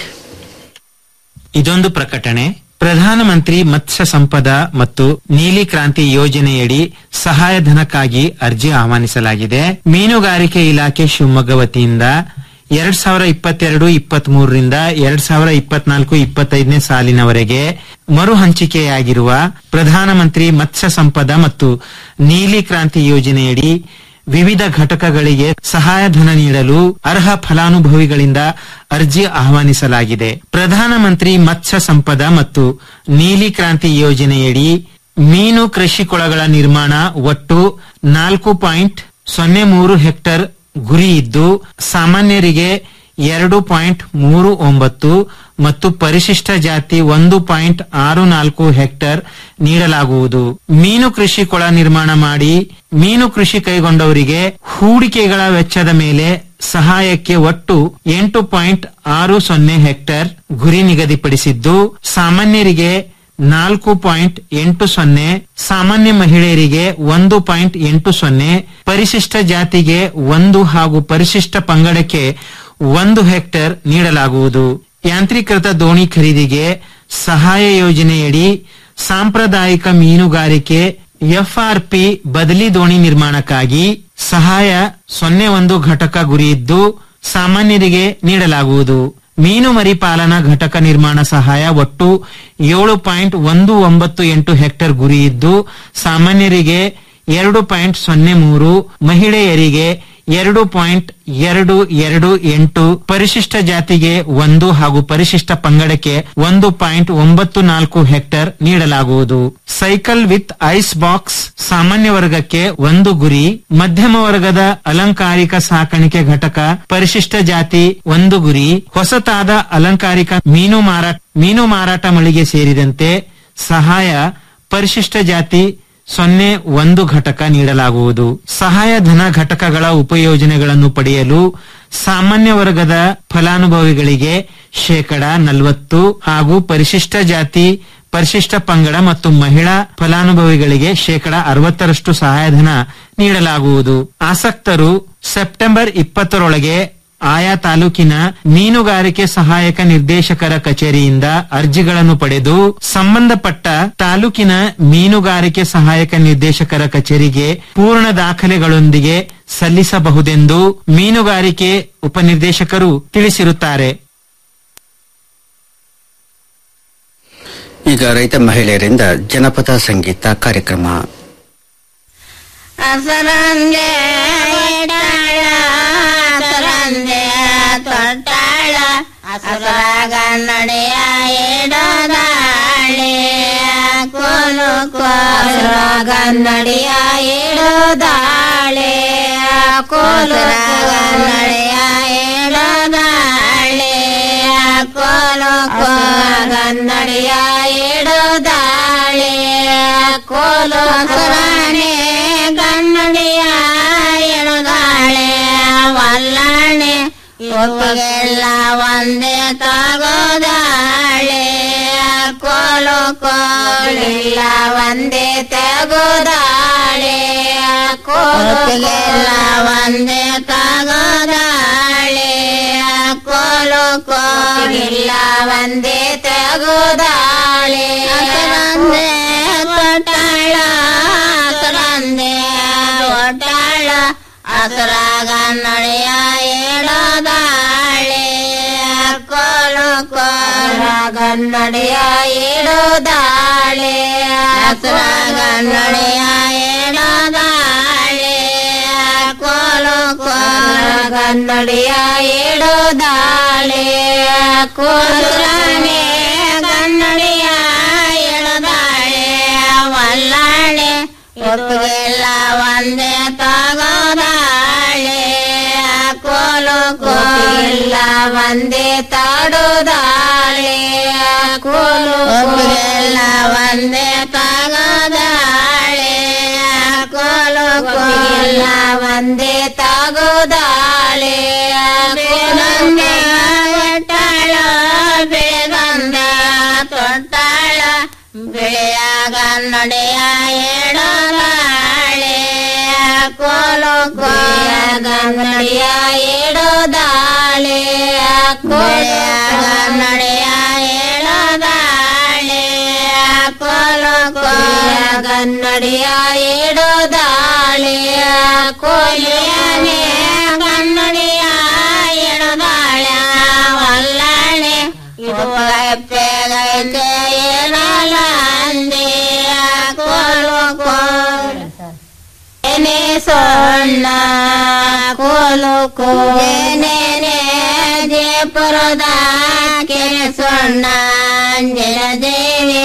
Speaker 12: ಇದೊಂದು ಪ್ರಕಟಣೆ ಪ್ರಧಾನಮಂತ್ರಿ ಮತ್ಸ್ಯ ಸಂಪದ ಮತ್ತು ನೀಲಿ ಕ್ರಾಂತಿ ಯೋಜನೆಯಡಿ ಸಹಾಯಧನಕ್ಕಾಗಿ ಅರ್ಜಿ ಆಹ್ವಾನಿಸಲಾಗಿದೆ ಮೀನುಗಾರಿಕೆ ಇಲಾಖೆ ಶಿವಮೊಗ್ಗ ವತಿಯಿಂದ ಎರಡ್ ಸಾವಿರ ಇಪ್ಪತ್ತೆರಡು ಇಪ್ಪತ್ತ್ ಮೂರರಿಂದ ಎರಡ್ ಸಾವಿರ ಇಪ್ಪತ್ನಾಲ್ಕು ಇಪ್ಪತ್ತೈದನೇ ಸಾಲಿನವರೆಗೆ ಮರು ಹಂಚಿಕೆಯಾಗಿರುವ ಪ್ರಧಾನಮಂತ್ರಿ ಮತ್ಸ್ಯ ಸಂಪದ ಮತ್ತು ನೀಲಿ ಕ್ರಾಂತಿ ಯೋಜನೆಯಡಿ ವಿವಿಧ ಘಟಕಗಳಿಗೆ ಸಹಾಯಧನ ನೀಡಲು ಅರ್ಹ ಫಲಾನುಭವಿಗಳಿಂದ ಅರ್ಜಿ ಆಹ್ವಾನಿಸಲಾಗಿದೆ ಪ್ರಧಾನಮಂತ್ರಿ ಮತ್ಸ್ಯ ಸಂಪದ ಮತ್ತು ನೀಲಿ ಕ್ರಾಂತಿ ಯೋಜನೆಯಡಿ ಮೀನು ಕೃಷಿ ಕೊಳಗಳ ನಿರ್ಮಾಣ ಒಟ್ಟು ನಾಲ್ಕು ಪಾಯಿಂಟ್ ಸೊನ್ನೆ ಮೂರು ಹೆಕ್ಟರ್ ಗುರಿ ಇದ್ದು ಸಾಮಾನ್ಯರಿಗೆ ಎರಡು ಪಾಯಿಂಟ್ ಮೂರು ಒಂಬತ್ತು ಮತ್ತು ಪರಿಶಿಷ್ಟ ಜಾತಿ ಒಂದು ಪಾಯಿಂಟ್ ಆರು ನಾಲ್ಕು ಹೆಕ್ಟರ್ ನೀಡಲಾಗುವುದು ಮೀನು ಕೃಷಿ ಕೊಳ ನಿರ್ಮಾಣ ಮಾಡಿ ಮೀನು ಕೃಷಿ ಕೈಗೊಂಡವರಿಗೆ ಹೂಡಿಕೆಗಳ ವೆಚ್ಚದ ಮೇಲೆ ಸಹಾಯಕ್ಕೆ ಒಟ್ಟು ಎಂಟು ಪಾಯಿಂಟ್ ಆರು ಸೊನ್ನೆ ಹೆಕ್ಟರ್ ಗುರಿ ನಿಗದಿಪಡಿಸಿದ್ದು ಸಾಮಾನ್ಯರಿಗೆ ನಾಲ್ಕು ಪಾಯಿಂಟ್ ಎಂಟು ಸೊನ್ನೆ ಸಾಮಾನ್ಯ ಮಹಿಳೆಯರಿಗೆ ಒಂದು ಪಾಯಿಂಟ್ ಎಂಟು ಸೊನ್ನೆ ಪರಿಶಿಷ್ಟ ಜಾತಿಗೆ ಒಂದು ಹಾಗೂ ಪರಿಶಿಷ್ಟ ಪಂಗಡಕ್ಕೆ ಒಂದು ಹೆಕ್ಟೇರ್ ನೀಡಲಾಗುವುದು ಯಾಂತ್ರೀಕೃತ ದೋಣಿ ಖರೀದಿಗೆ ಸಹಾಯ ಯೋಜನೆಯಡಿ ಸಾಂಪ್ರದಾಯಿಕ ಮೀನುಗಾರಿಕೆ ಎಫ್ಆರ್ಪಿ ಬದಲಿ ದೋಣಿ ನಿರ್ಮಾಣಕ್ಕಾಗಿ ಸಹಾಯ ಸೊನ್ನೆ ಒಂದು ಘಟಕ ಗುರಿಯಿದ್ದು ಸಾಮಾನ್ಯರಿಗೆ ನೀಡಲಾಗುವುದು ಮೀನು ಮರಿ ಪಾಲನಾ ಘಟಕ ನಿರ್ಮಾಣ ಸಹಾಯ ಒಟ್ಟು ಏಳು ಪಾಯಿಂಟ್ ಒಂದು ಒಂಬತ್ತು ಎಂಟು ಹೆಕ್ಟೇರ್ ಗುರಿಯಿದ್ದು ಸಾಮಾನ್ಯರಿಗೆ ಎರಡು ಪಾಯಿಂಟ್ ಸೊನ್ನೆ ಮೂರು ಮಹಿಳೆಯರಿಗೆ ಎರಡು ಪಾಯಿಂಟ್ ಎರಡು ಎರಡು ಎಂಟು ಪರಿಶಿಷ್ಟ ಜಾತಿಗೆ ಒಂದು ಹಾಗೂ ಪರಿಶಿಷ್ಟ ಪಂಗಡಕ್ಕೆ ಒಂದು ಪಾಯಿಂಟ್ ಒಂಬತ್ತು ನಾಲ್ಕು ಹೆಕ್ಟೇರ್ ನೀಡಲಾಗುವುದು ಸೈಕಲ್ ವಿತ್ ಐಸ್ ಬಾಕ್ಸ್ ಸಾಮಾನ್ಯ ವರ್ಗಕ್ಕೆ ಒಂದು ಗುರಿ ಮಧ್ಯಮ ವರ್ಗದ ಅಲಂಕಾರಿಕ ಸಾಕಾಣಿಕೆ ಘಟಕ ಪರಿಶಿಷ್ಟ ಜಾತಿ ಒಂದು ಗುರಿ ಹೊಸತಾದ ಅಲಂಕಾರಿಕ ಮೀನು ಮಾರಾಟ ಮೀನು ಮಾರಾಟ ಮಳಿಗೆ ಸೇರಿದಂತೆ ಸಹಾಯ ಪರಿಶಿಷ್ಟ ಜಾತಿ ಸೊನ್ನೆ ಒಂದು ಘಟಕ ನೀಡಲಾಗುವುದು ಸಹಾಯಧನ ಘಟಕಗಳ ಉಪಯೋಜನೆಗಳನ್ನು ಪಡೆಯಲು ಸಾಮಾನ್ಯ ವರ್ಗದ ಫಲಾನುಭವಿಗಳಿಗೆ ಶೇಕಡ ನಲವತ್ತು ಹಾಗೂ ಪರಿಶಿಷ್ಟ ಜಾತಿ ಪರಿಶಿಷ್ಟ ಪಂಗಡ ಮತ್ತು ಮಹಿಳಾ ಫಲಾನುಭವಿಗಳಿಗೆ ಶೇಕಡ ಅರವತ್ತರಷ್ಟು ಸಹಾಯಧನ ನೀಡಲಾಗುವುದು ಆಸಕ್ತರು ಸೆಪ್ಟೆಂಬರ್ ಇಪ್ಪತ್ತರೊಳಗೆ ಆಯಾ ತಾಲೂಕಿನ ಮೀನುಗಾರಿಕೆ ಸಹಾಯಕ ನಿರ್ದೇಶಕರ ಕಚೇರಿಯಿಂದ ಅರ್ಜಿಗಳನ್ನು ಪಡೆದು ಸಂಬಂಧಪಟ್ಟ ತಾಲೂಕಿನ ಮೀನುಗಾರಿಕೆ ಸಹಾಯಕ ನಿರ್ದೇಶಕರ ಕಚೇರಿಗೆ ಪೂರ್ಣ ದಾಖಲೆಗಳೊಂದಿಗೆ ಸಲ್ಲಿಸಬಹುದೆಂದು ಮೀನುಗಾರಿಕೆ ಉಪನಿರ್ದೇಶಕರು ತಿಳಿಸಿರುತ್ತಾರೆ
Speaker 3: ಈಗ ರೈತ ಮಹಿಳೆಯರಿಂದ ಜನಪದ ಸಂಗೀತ ಕಾರ್ಯಕ್ರಮ
Speaker 14: ಅಸರಂದೆ ಇಟ್ಟಾಳ, ಅಸರಂದೆ ತೊಟ್ಟಾಳ ಅಸರಾಗ ನಡೆಯ ಇಡೋದಾಳೆ ಕೋಲು ಕೋಲು ಗನ್ನಡಿಯ ಇಡೋದಾಳೆ ಕೋಲು ಗನ್ನಡಿಯ ಇಡೋದಾಳೆ ಕೋಲು ಗನ್ನಡಿಯ ಇಡೋದಾಳೆ ಕೋಲು ಕೊರಾನೆ ಗನ್ನಡಿಯ ಇಡೋದಾಳೆ ವಲ್ಲಣೆ ಒಪ್ಪಿಗೆಲ್ಲ ಒಂದೇ ತಗೋದಾಳೆ ಕೋಲು ಕೋಲಿಲ್ಲ ಒಂದೇ ತಗೋದಾಳೆ ಕೋಲಿಗೆಲ್ಲ ಒಂದೇ ತಗೋದಾಳೆ ಕೋಲು ಕೋಲಿಲ್ಲ ಒಂದೇ ತಗೋದಾಳೆ ಒಂದೇ ಕೊಟ್ಟಾಳ ತಂದೆ ಒಟ್ಟಾಳ ಹಸುರಾಗ ನಡೆಯ ಇಡೋದಾಳೆ ಕೋಲು ಕೋಲಾಗ ನಡೆಯ ಇಡೋದಾಳೆ ಹಸುರಾಗ ನಡೆಯ ಇಡೋದಾಳೆ ಕೋಲು ಕೋಲಾಗ ನಡೆಯ ಇಡೋದಾಳೆ ಕೋಲುರಾಣೆ ಗನ್ನಡಿಯ ಇಡೋದಾಳೆ ವಲ್ಲಾಳೆ ಒಪ್ಪಿಗೆಲ್ಲ ಒಂದೇ ತಗೋದಾಳೆ ಕೋಲು ಕೋಲಿಲ್ಲ ಒಂದೇ ತಾಡೋದಾಳೆ ಕೋಲು ಒಪ್ಪಿಗೆಲ್ಲ ಒಂದೇ ತಗೋದಾಳೆ ಕೋಲು ಕೋಲಿಲ್ಲ ಒಂದೇ ತಗೋದಾಳೆ ಬೆಳಗಂದ ಬೆಟ್ಟಾಳ ಬೆಳಗಂದ ತೊಟ್ಟಾಳ ಬೆಳೆಯಾಗ ನಡೆಯ ಎಡದಾಳೆ ಕೋಲು ಕೋಯಾಗ ನಡೆಯ ಎಡದಾಳೆ ಕೋಯಾಗ ನಡೆಯ ಎಡದಾಳೆ ಕೋಲು ಕೋಯಾಗ ನಡೆಯ ಎಡದಾಳೆ ಕೋಲಿಯನೇ ಕನ್ನಡಿಯ ಎಡದಾಳೆ ವಲ್ಲಾಳೆ ಇದು ಪೆಗೈತೆ ಏನಲ್ಲ ಅಂದೆ ಕೋಲು ಕೋಲು ಏನೇ ಸೊಣ್ಣ ಕೋಲು ಕೋನೇನೆ ಜಯಪುರದ ಕೆರೆ ಸೊಣ್ಣ ಅಂಜನ ದೇವಿ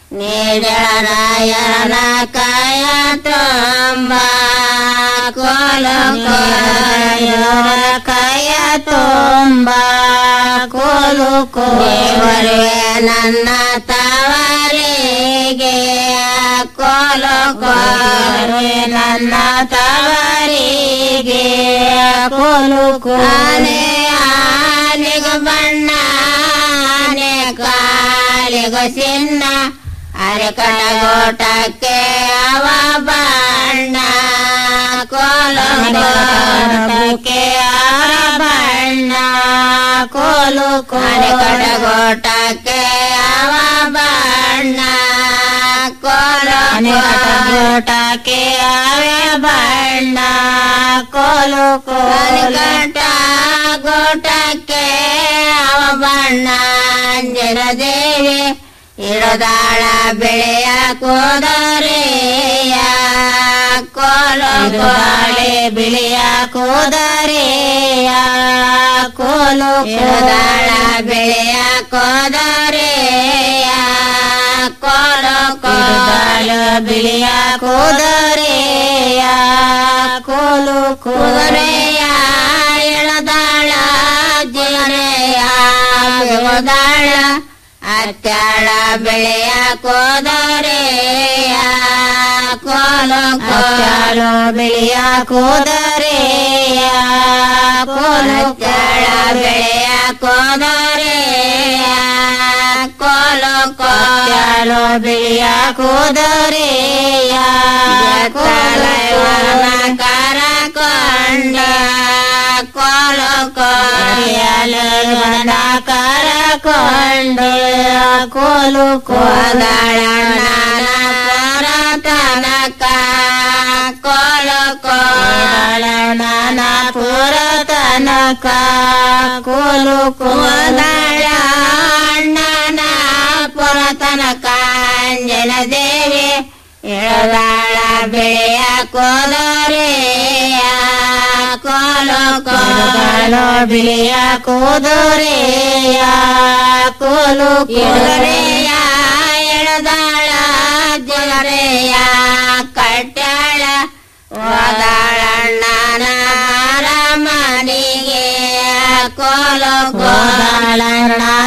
Speaker 14: ನೀಡರಾಯಣ ಕಾಯ ತುಂಬ ಕೋಲು ಕೋಯರ ಕಾಯ ತುಂಬ ಕೋಲು ಕೋರೆ ನನ್ನ ತವರಿಗೆ ಕೋಲು ಕೋರೆ ನನ್ನ ತವರಿಗೆ ಕೋಲು ಕೋನೆ ಆನೆಗ ಬಣ್ಣ ಆನೆ ಕಾಲಿಗ ಸಿನ್ನ ಅರೆಕಟ ಗೋಟಕ್ಕೆ ಅವ ಬಣ್ಣ ಕೋಲು ಗೋಟಕ್ಕೆ ಅವರ ಬಣ್ಣ ಕೋಲು ಅರೆಕಟ ಗೋಟಕ್ಕೆ ಅವ ಬಣ್ಣ ಕೋಲು ಗೋಟಕ್ಕೆ ಅವೇ ಬಣ್ಣ ಕೋಲು ಕೋಲಟ ಗೋಟಕ್ಕೆ ಅವ ಬಣ್ಣ ಅಂಜನ ದೇವಿ ಇಡದಾಳ ಬೆಳೆಯ ಕೋದರೆಯ ಕೋಲು ಕೋಳೆ ಬಿಳಿಯ ಕೋದರೆಯ ಕೋಲು ಕೋದಾಳ ಬೆಳೆಯ ಕೋದರೆಯ ಕೋಲು ಕೋದಾಳ ಬಿಳಿಯ ಕೋದರೆಯ ಕೋಲು ಕೋದರೆಯ ಎಳದಾಳ ಜರೆಯ ಬೆಳದಾಳ ಅತ್ತಾಳ ಬೆಳೆಯ ಕೋದರೆಯ ಕೋಲು ಕೋಲು ಬೆಳೆಯ ಕೋದರೆಯ ಕೋಲು ಕಾಳ ಬೆಳೆಯ ಕೋದರೆಯ ಕೋಲು ಕೋಲು ಬೆಳೆಯ ಕೋದರೆಯ ಕೋಲವನ ಕರ ಕೊಂಡ ಕೋಲು ಕೋಯಲವನ ಕರ ಕೊಂಡ ಕೋಲು ಕೋದಳ ತನಕ ಕೋಲು ಕೋದಳ ನಾನ ಪುರ ತನಕ ಕೋಲು ಕೋದಳ ಅಣ್ಣನ ಪುರ ತನಕ ಅಂಜನ ದೇವಿ ಎಳದಾಳ ಬೆಳೆಯ ಕೋದರೆಯ ಕೋಲು ಕೋಲು ಬಿಳಿಯ ಕೋದರೆಯ ಕೋಲು ಕೋದರೆಯ ಎಳದಾಳ ಜಗರೆಯ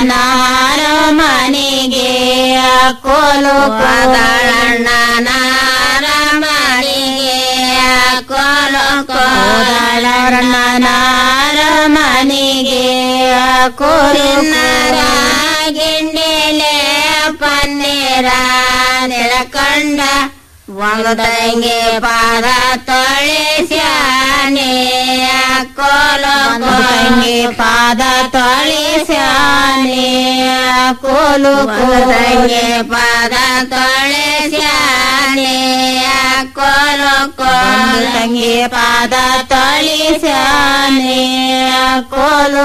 Speaker 14: ನಾರ ಮನೆಗೆ ಕೋಲು ಕೋದಳಣ್ಣ ನಾರ ಮನೆಗೆ ಕೋಲು ಕೋದಳಣ್ಣ ನಾರ ಮನೆಗೆ ಕೋಲಿನಾರ ಗಿಂಡಿಲೆ ಪನ್ನೀರ ನಿಳಕಂಡ ಒಂಗದಂಗೆ ಪಾದ ತೊಳಿಸ್ಯಾನೆ ಕೋಲು ತಂಗಿ ಪಾದ ತೊಳಿಸ್ಯಾನೆ ಕೋಲು ತಂಗಿ ಪಾದ ತೊಳಿಸ್ಯಾನೆ ಕೋಲು ತಂಗಿ ಪಾದ ತೊಳಿಸ್ಯಾನೆ ಕೋಲು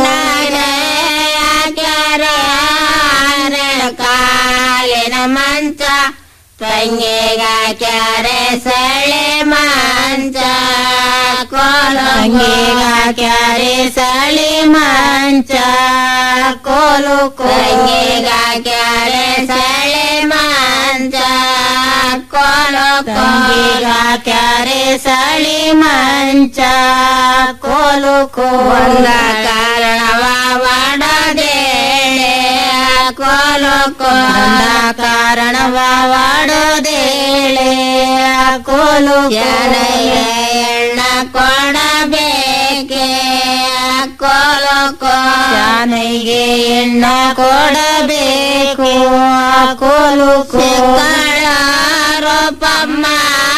Speaker 14: ಕಾಲಿನ ಮಂಚ ತಂಗಿಗ ಕ್ಯಾರೆ ಸಳೆ ಮಂಚ ಕೋಲು ತಂಗಿಗ ಕ್ಯಾರೆ ಸಳಿ ಮಂಚ ಕೋಲು ತಂಗಿಗ ಕ್ಯಾರೆ ಸಳೆ ಮಂಚ ಕೋಲು ತಂಗಿಗ ಕ್ಯಾರೆ ಸಳಿ ಮಂಚ ಕೋಲು ಕೋಲ ಕಾರಣವ ಮಾಡದೇಳೆ ಕೋಲು ಕೋಲ ಕಾರಣವ ಮಾಡದೇಳೆ ಕೋಲು ಎಣ್ಣ ಕೊಡಬೇಕೆ ಕೋಲು ಕೋನಿಗೆ ಎಣ್ಣ ಕೊಡಬೇಕು ಕೋಲು ಕೋಳ ರೂಪಮ್ಮ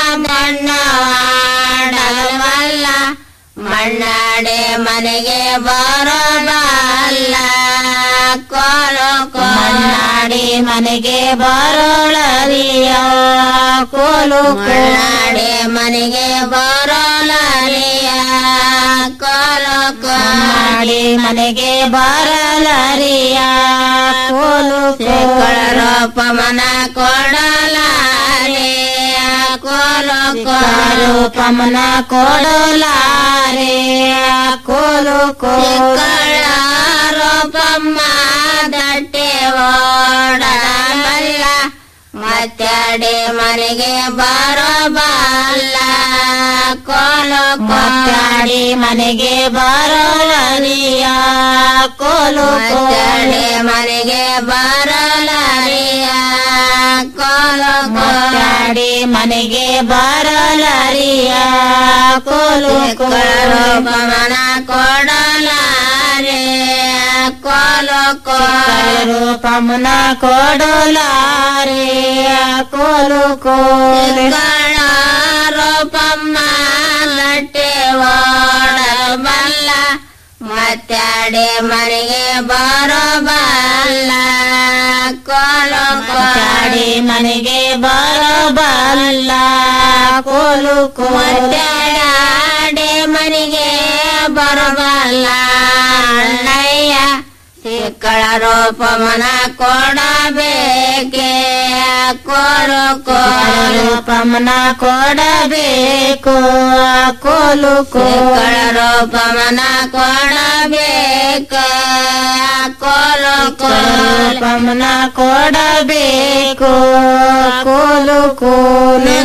Speaker 14: ಮಣ್ಣವಾಡವಲ್ಲ ಮಣ್ಣಾಡೆ ಮನೆಗೆ ಬರೋಬಲ್ಲ ಕೋಲು ಮಣ್ಣಾಡಿ ಮನೆಗೆ ಬರೋಳರಿಯ ಕೋಲು ಮಣ್ಣಾಡಿ ಮನೆಗೆ ಬರೋಳರಿಯ ಕೋಲು ಮಾಡಿ ಮನೆಗೆ ಬರಲರಿಯ ಕೋಲು ರೂಪಮನ ಕೊಡಲಾರೆ ಕೋಲು ಕೋಲು ಪಮನ ಕೊಡಲಾರೆ ಕೋಲು ಕೋಲ ರೂಪಮ್ಮ ದಟ್ಟೆ ಓಡಬಲ್ಲ ಮತ್ತಾಡಿ ಮನೆಗೆ ಬರೋಬಲ್ಲ ಕೋಲು ಮತ್ತಾಡಿ ಮನೆಗೆ ಬರೋಲರಿಯ ಕೋಲು ಮತ್ತಾಡಿ ಮನೆಗೆ ಬರಲರಿಯ ಕೋಲು ಮತ್ತಾಡಿ ಮನೆಗೆ ಬರಲರಿಯ ಕೋಲು ರೂಪಮನ ಕೊಡಲಾರೆ ಕೋಲು ರೂಪಮನ ಕೊಡಲಾರೆ ಕೋಲು ಕೋಲ ರೂಪಮ್ಮ ಲಟ್ಟೆ ಓಡಬಲ್ಲ ಮತ್ತಾಡೆ ಮನೆಗೆ ಬರೋಬಲ್ಲ ಕೋಲು ಕೋಡಿ ಮನೆಗೆ ಬರೋಬಲ್ಲ ಕೋಲು ಕೋಟ್ಯಾಡೆ ಮನೆಗೆ ಬರೋಬಲ್ಲ ಅಣ್ಣಯ್ಯ ಸಿಕ್ಕಳ ರೂಪಮನ ಕೊಡಬೇಕೆ ಕೋಲು ರೂಪಮನ ಕೊಡಬೇಕು ಕೋಲು ಕೋಳ ರೂಪಮನ ಕೊಡಬೇಕು ಕೋಲು ರೂಪಮನ ಕೊಡಬೇಕು ಕೋಲು ಕೋಲು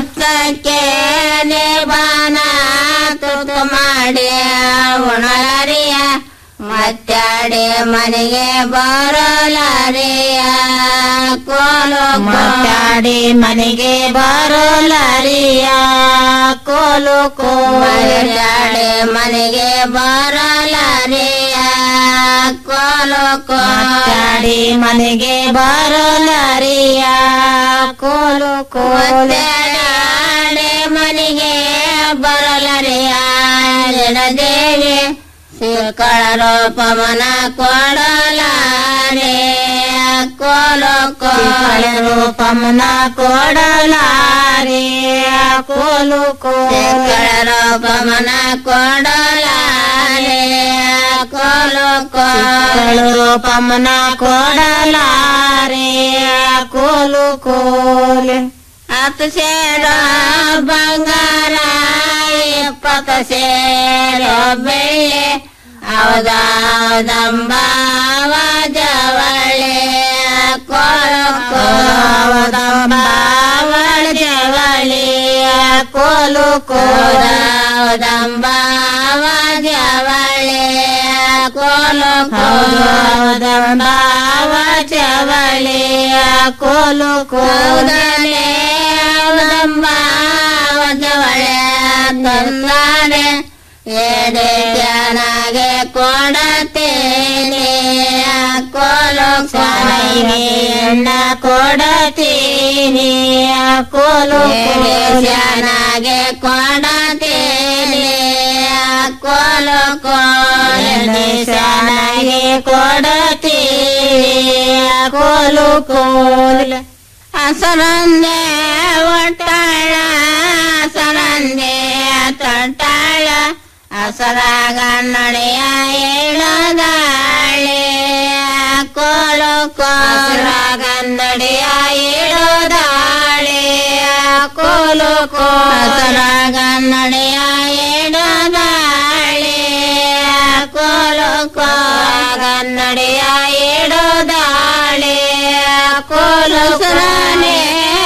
Speaker 14: ಬಾನ ತುತ್ತು ಮಾಡಿ ಉಣಲರಿಯ ಮತ್ತಾಡೆ ಮನೆಗೆ ಬರಲಾರೆಯ ಕೋಲು ಮತ್ತಾಡಿ ಮನೆಗೆ ಬರಲಾರಿಯ ಕೋಲು ಕೋಲಾಡೆ ಮನೆಗೆ ಬರಲಾರೆಯ ಕೋಲು ಕೋಲಾಡಿ ಮನೆಗೆ ಬರಲಾರಿಯ ಕೋಲು ಕೋಲಾಡೆ ಮನೆಗೆ ಬರಲಾರೆಯ ದೇವಿ ಸಿಕ್ಕಳ ರೂಪಮನ ಕೊಡಲಾರೆ ಕೋಲು ಕೋಲ ರೂಪಮನ ಕೊಡಲಾರೆ ಕೋಲು ಕೋಲ ರೂಪಮನ ಕೊಡಲಾರೆ ಕೋಲು ಕೋಲ ರೂಪಮನ ಕೊಡಲಾರೆ ಕೋಲು ಕೋಲೆ ಹತ್ತು ಸೇರ ಬಂಗಾರ ಇಪ್ಪತ್ತು ಸೇರ ಬೆಳ್ಳಿ ಹೌದಾದಂಬಾವ ಜವಳೆ ಕೋಲಂಬಾವಳ ಜವಳಿ ಕೋಲು ಕೋದಾದಂಬಾವ ಜವಳೆ ಕೋಲು ಕೋದಂಬಾವ ಚವಳಿಯ ಕೋಲು ಕೋದಲೆ ದಂಬಾವ ಚವಳೆ ತಂದಾನೆ ಎಡೆ ಜನಗೆ ಕೊಡತೇನೆ ಕೋಲು ಕೊನೆಗೆಣ್ಣ ಕೊಡತೀನಿ ಕೋಲು ಜನಗೆ ಕೊಡತೇನೆ ಕೋಲು ಕೋಲೆ ಚೆನ್ನಾಗಿ ಕೊಡತೀನಿ ಕೋಲು ಕೋಲ್ ಅಸರಂದೆ ಒಟ್ಟಾಳ ಅಸರಂದೆ ತೊಟ್ಟಾಳ ಅಸರಾಗ ನಡೆಯ ಏಳದಾಳೆ ಕೋಲು ಕೋರಾಗ ನಡೆಯ ಏಳದಾಳೆ ಕೋಲು ಕೋಸರಾಗ ನಡೆಯ ಏಳದಾಳೆ ಕೋಲು ಕೋಗ ನಡೆಯ ಏಳದಾಳೆ ಕೋಲು ಸರಾನೆ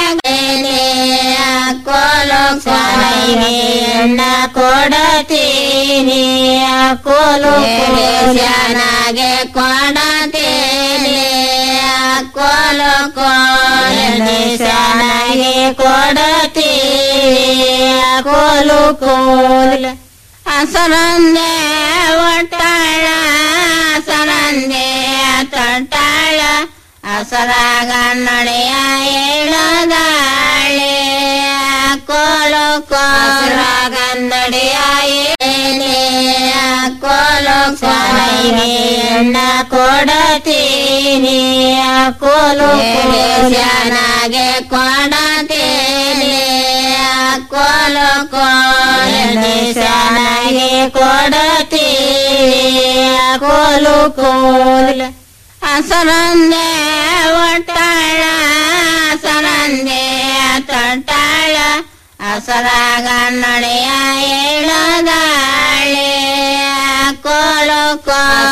Speaker 14: ಕೋಲು ಎಣ್ಣ ಕೊಡತೀನಿ ಕೋಲು ಚೆನ್ನಾಗೆ ಕೊಡತೀನಿ ಕೋಲು ಕೋಲೆ ಚೆನ್ನಾಗಿ ಕೊಡತೀನಿ ಕೋಲು ಕೋಲ್ ಅಸರಂದೆ ಒಟ್ಟಾಳ ಅಸರಂದೆ ತೊಟ್ಟಾಳ ಅಸರಾಗ ನಡೆಯ ಏಳದಾಳೆ ಕೋಲು ಕೋರಾಗ ನಡೆಯ ಏನೇ ಕೋಲು ಎಣ್ಣ ಕೊಡತೀನಿ ಕೋಲು ಚೆನ್ನಾಗೆ ಕೊಡತೀನಿ ಕೋಲು ಕೋಲೆ ಚೆನ್ನಾಗಿ ಕೊಡತೀನಿ ಕೋಲು ಕೋಲ್ ಅಸರಂದೆ ಒಟ್ಟಾಳ ಅಸರಂದೆ ತೊಟ್ಟಾಳ ಅಸರಾಗ ನಡೆಯ ಏಳದಾಳೆ ಕೋಲು ಕೋ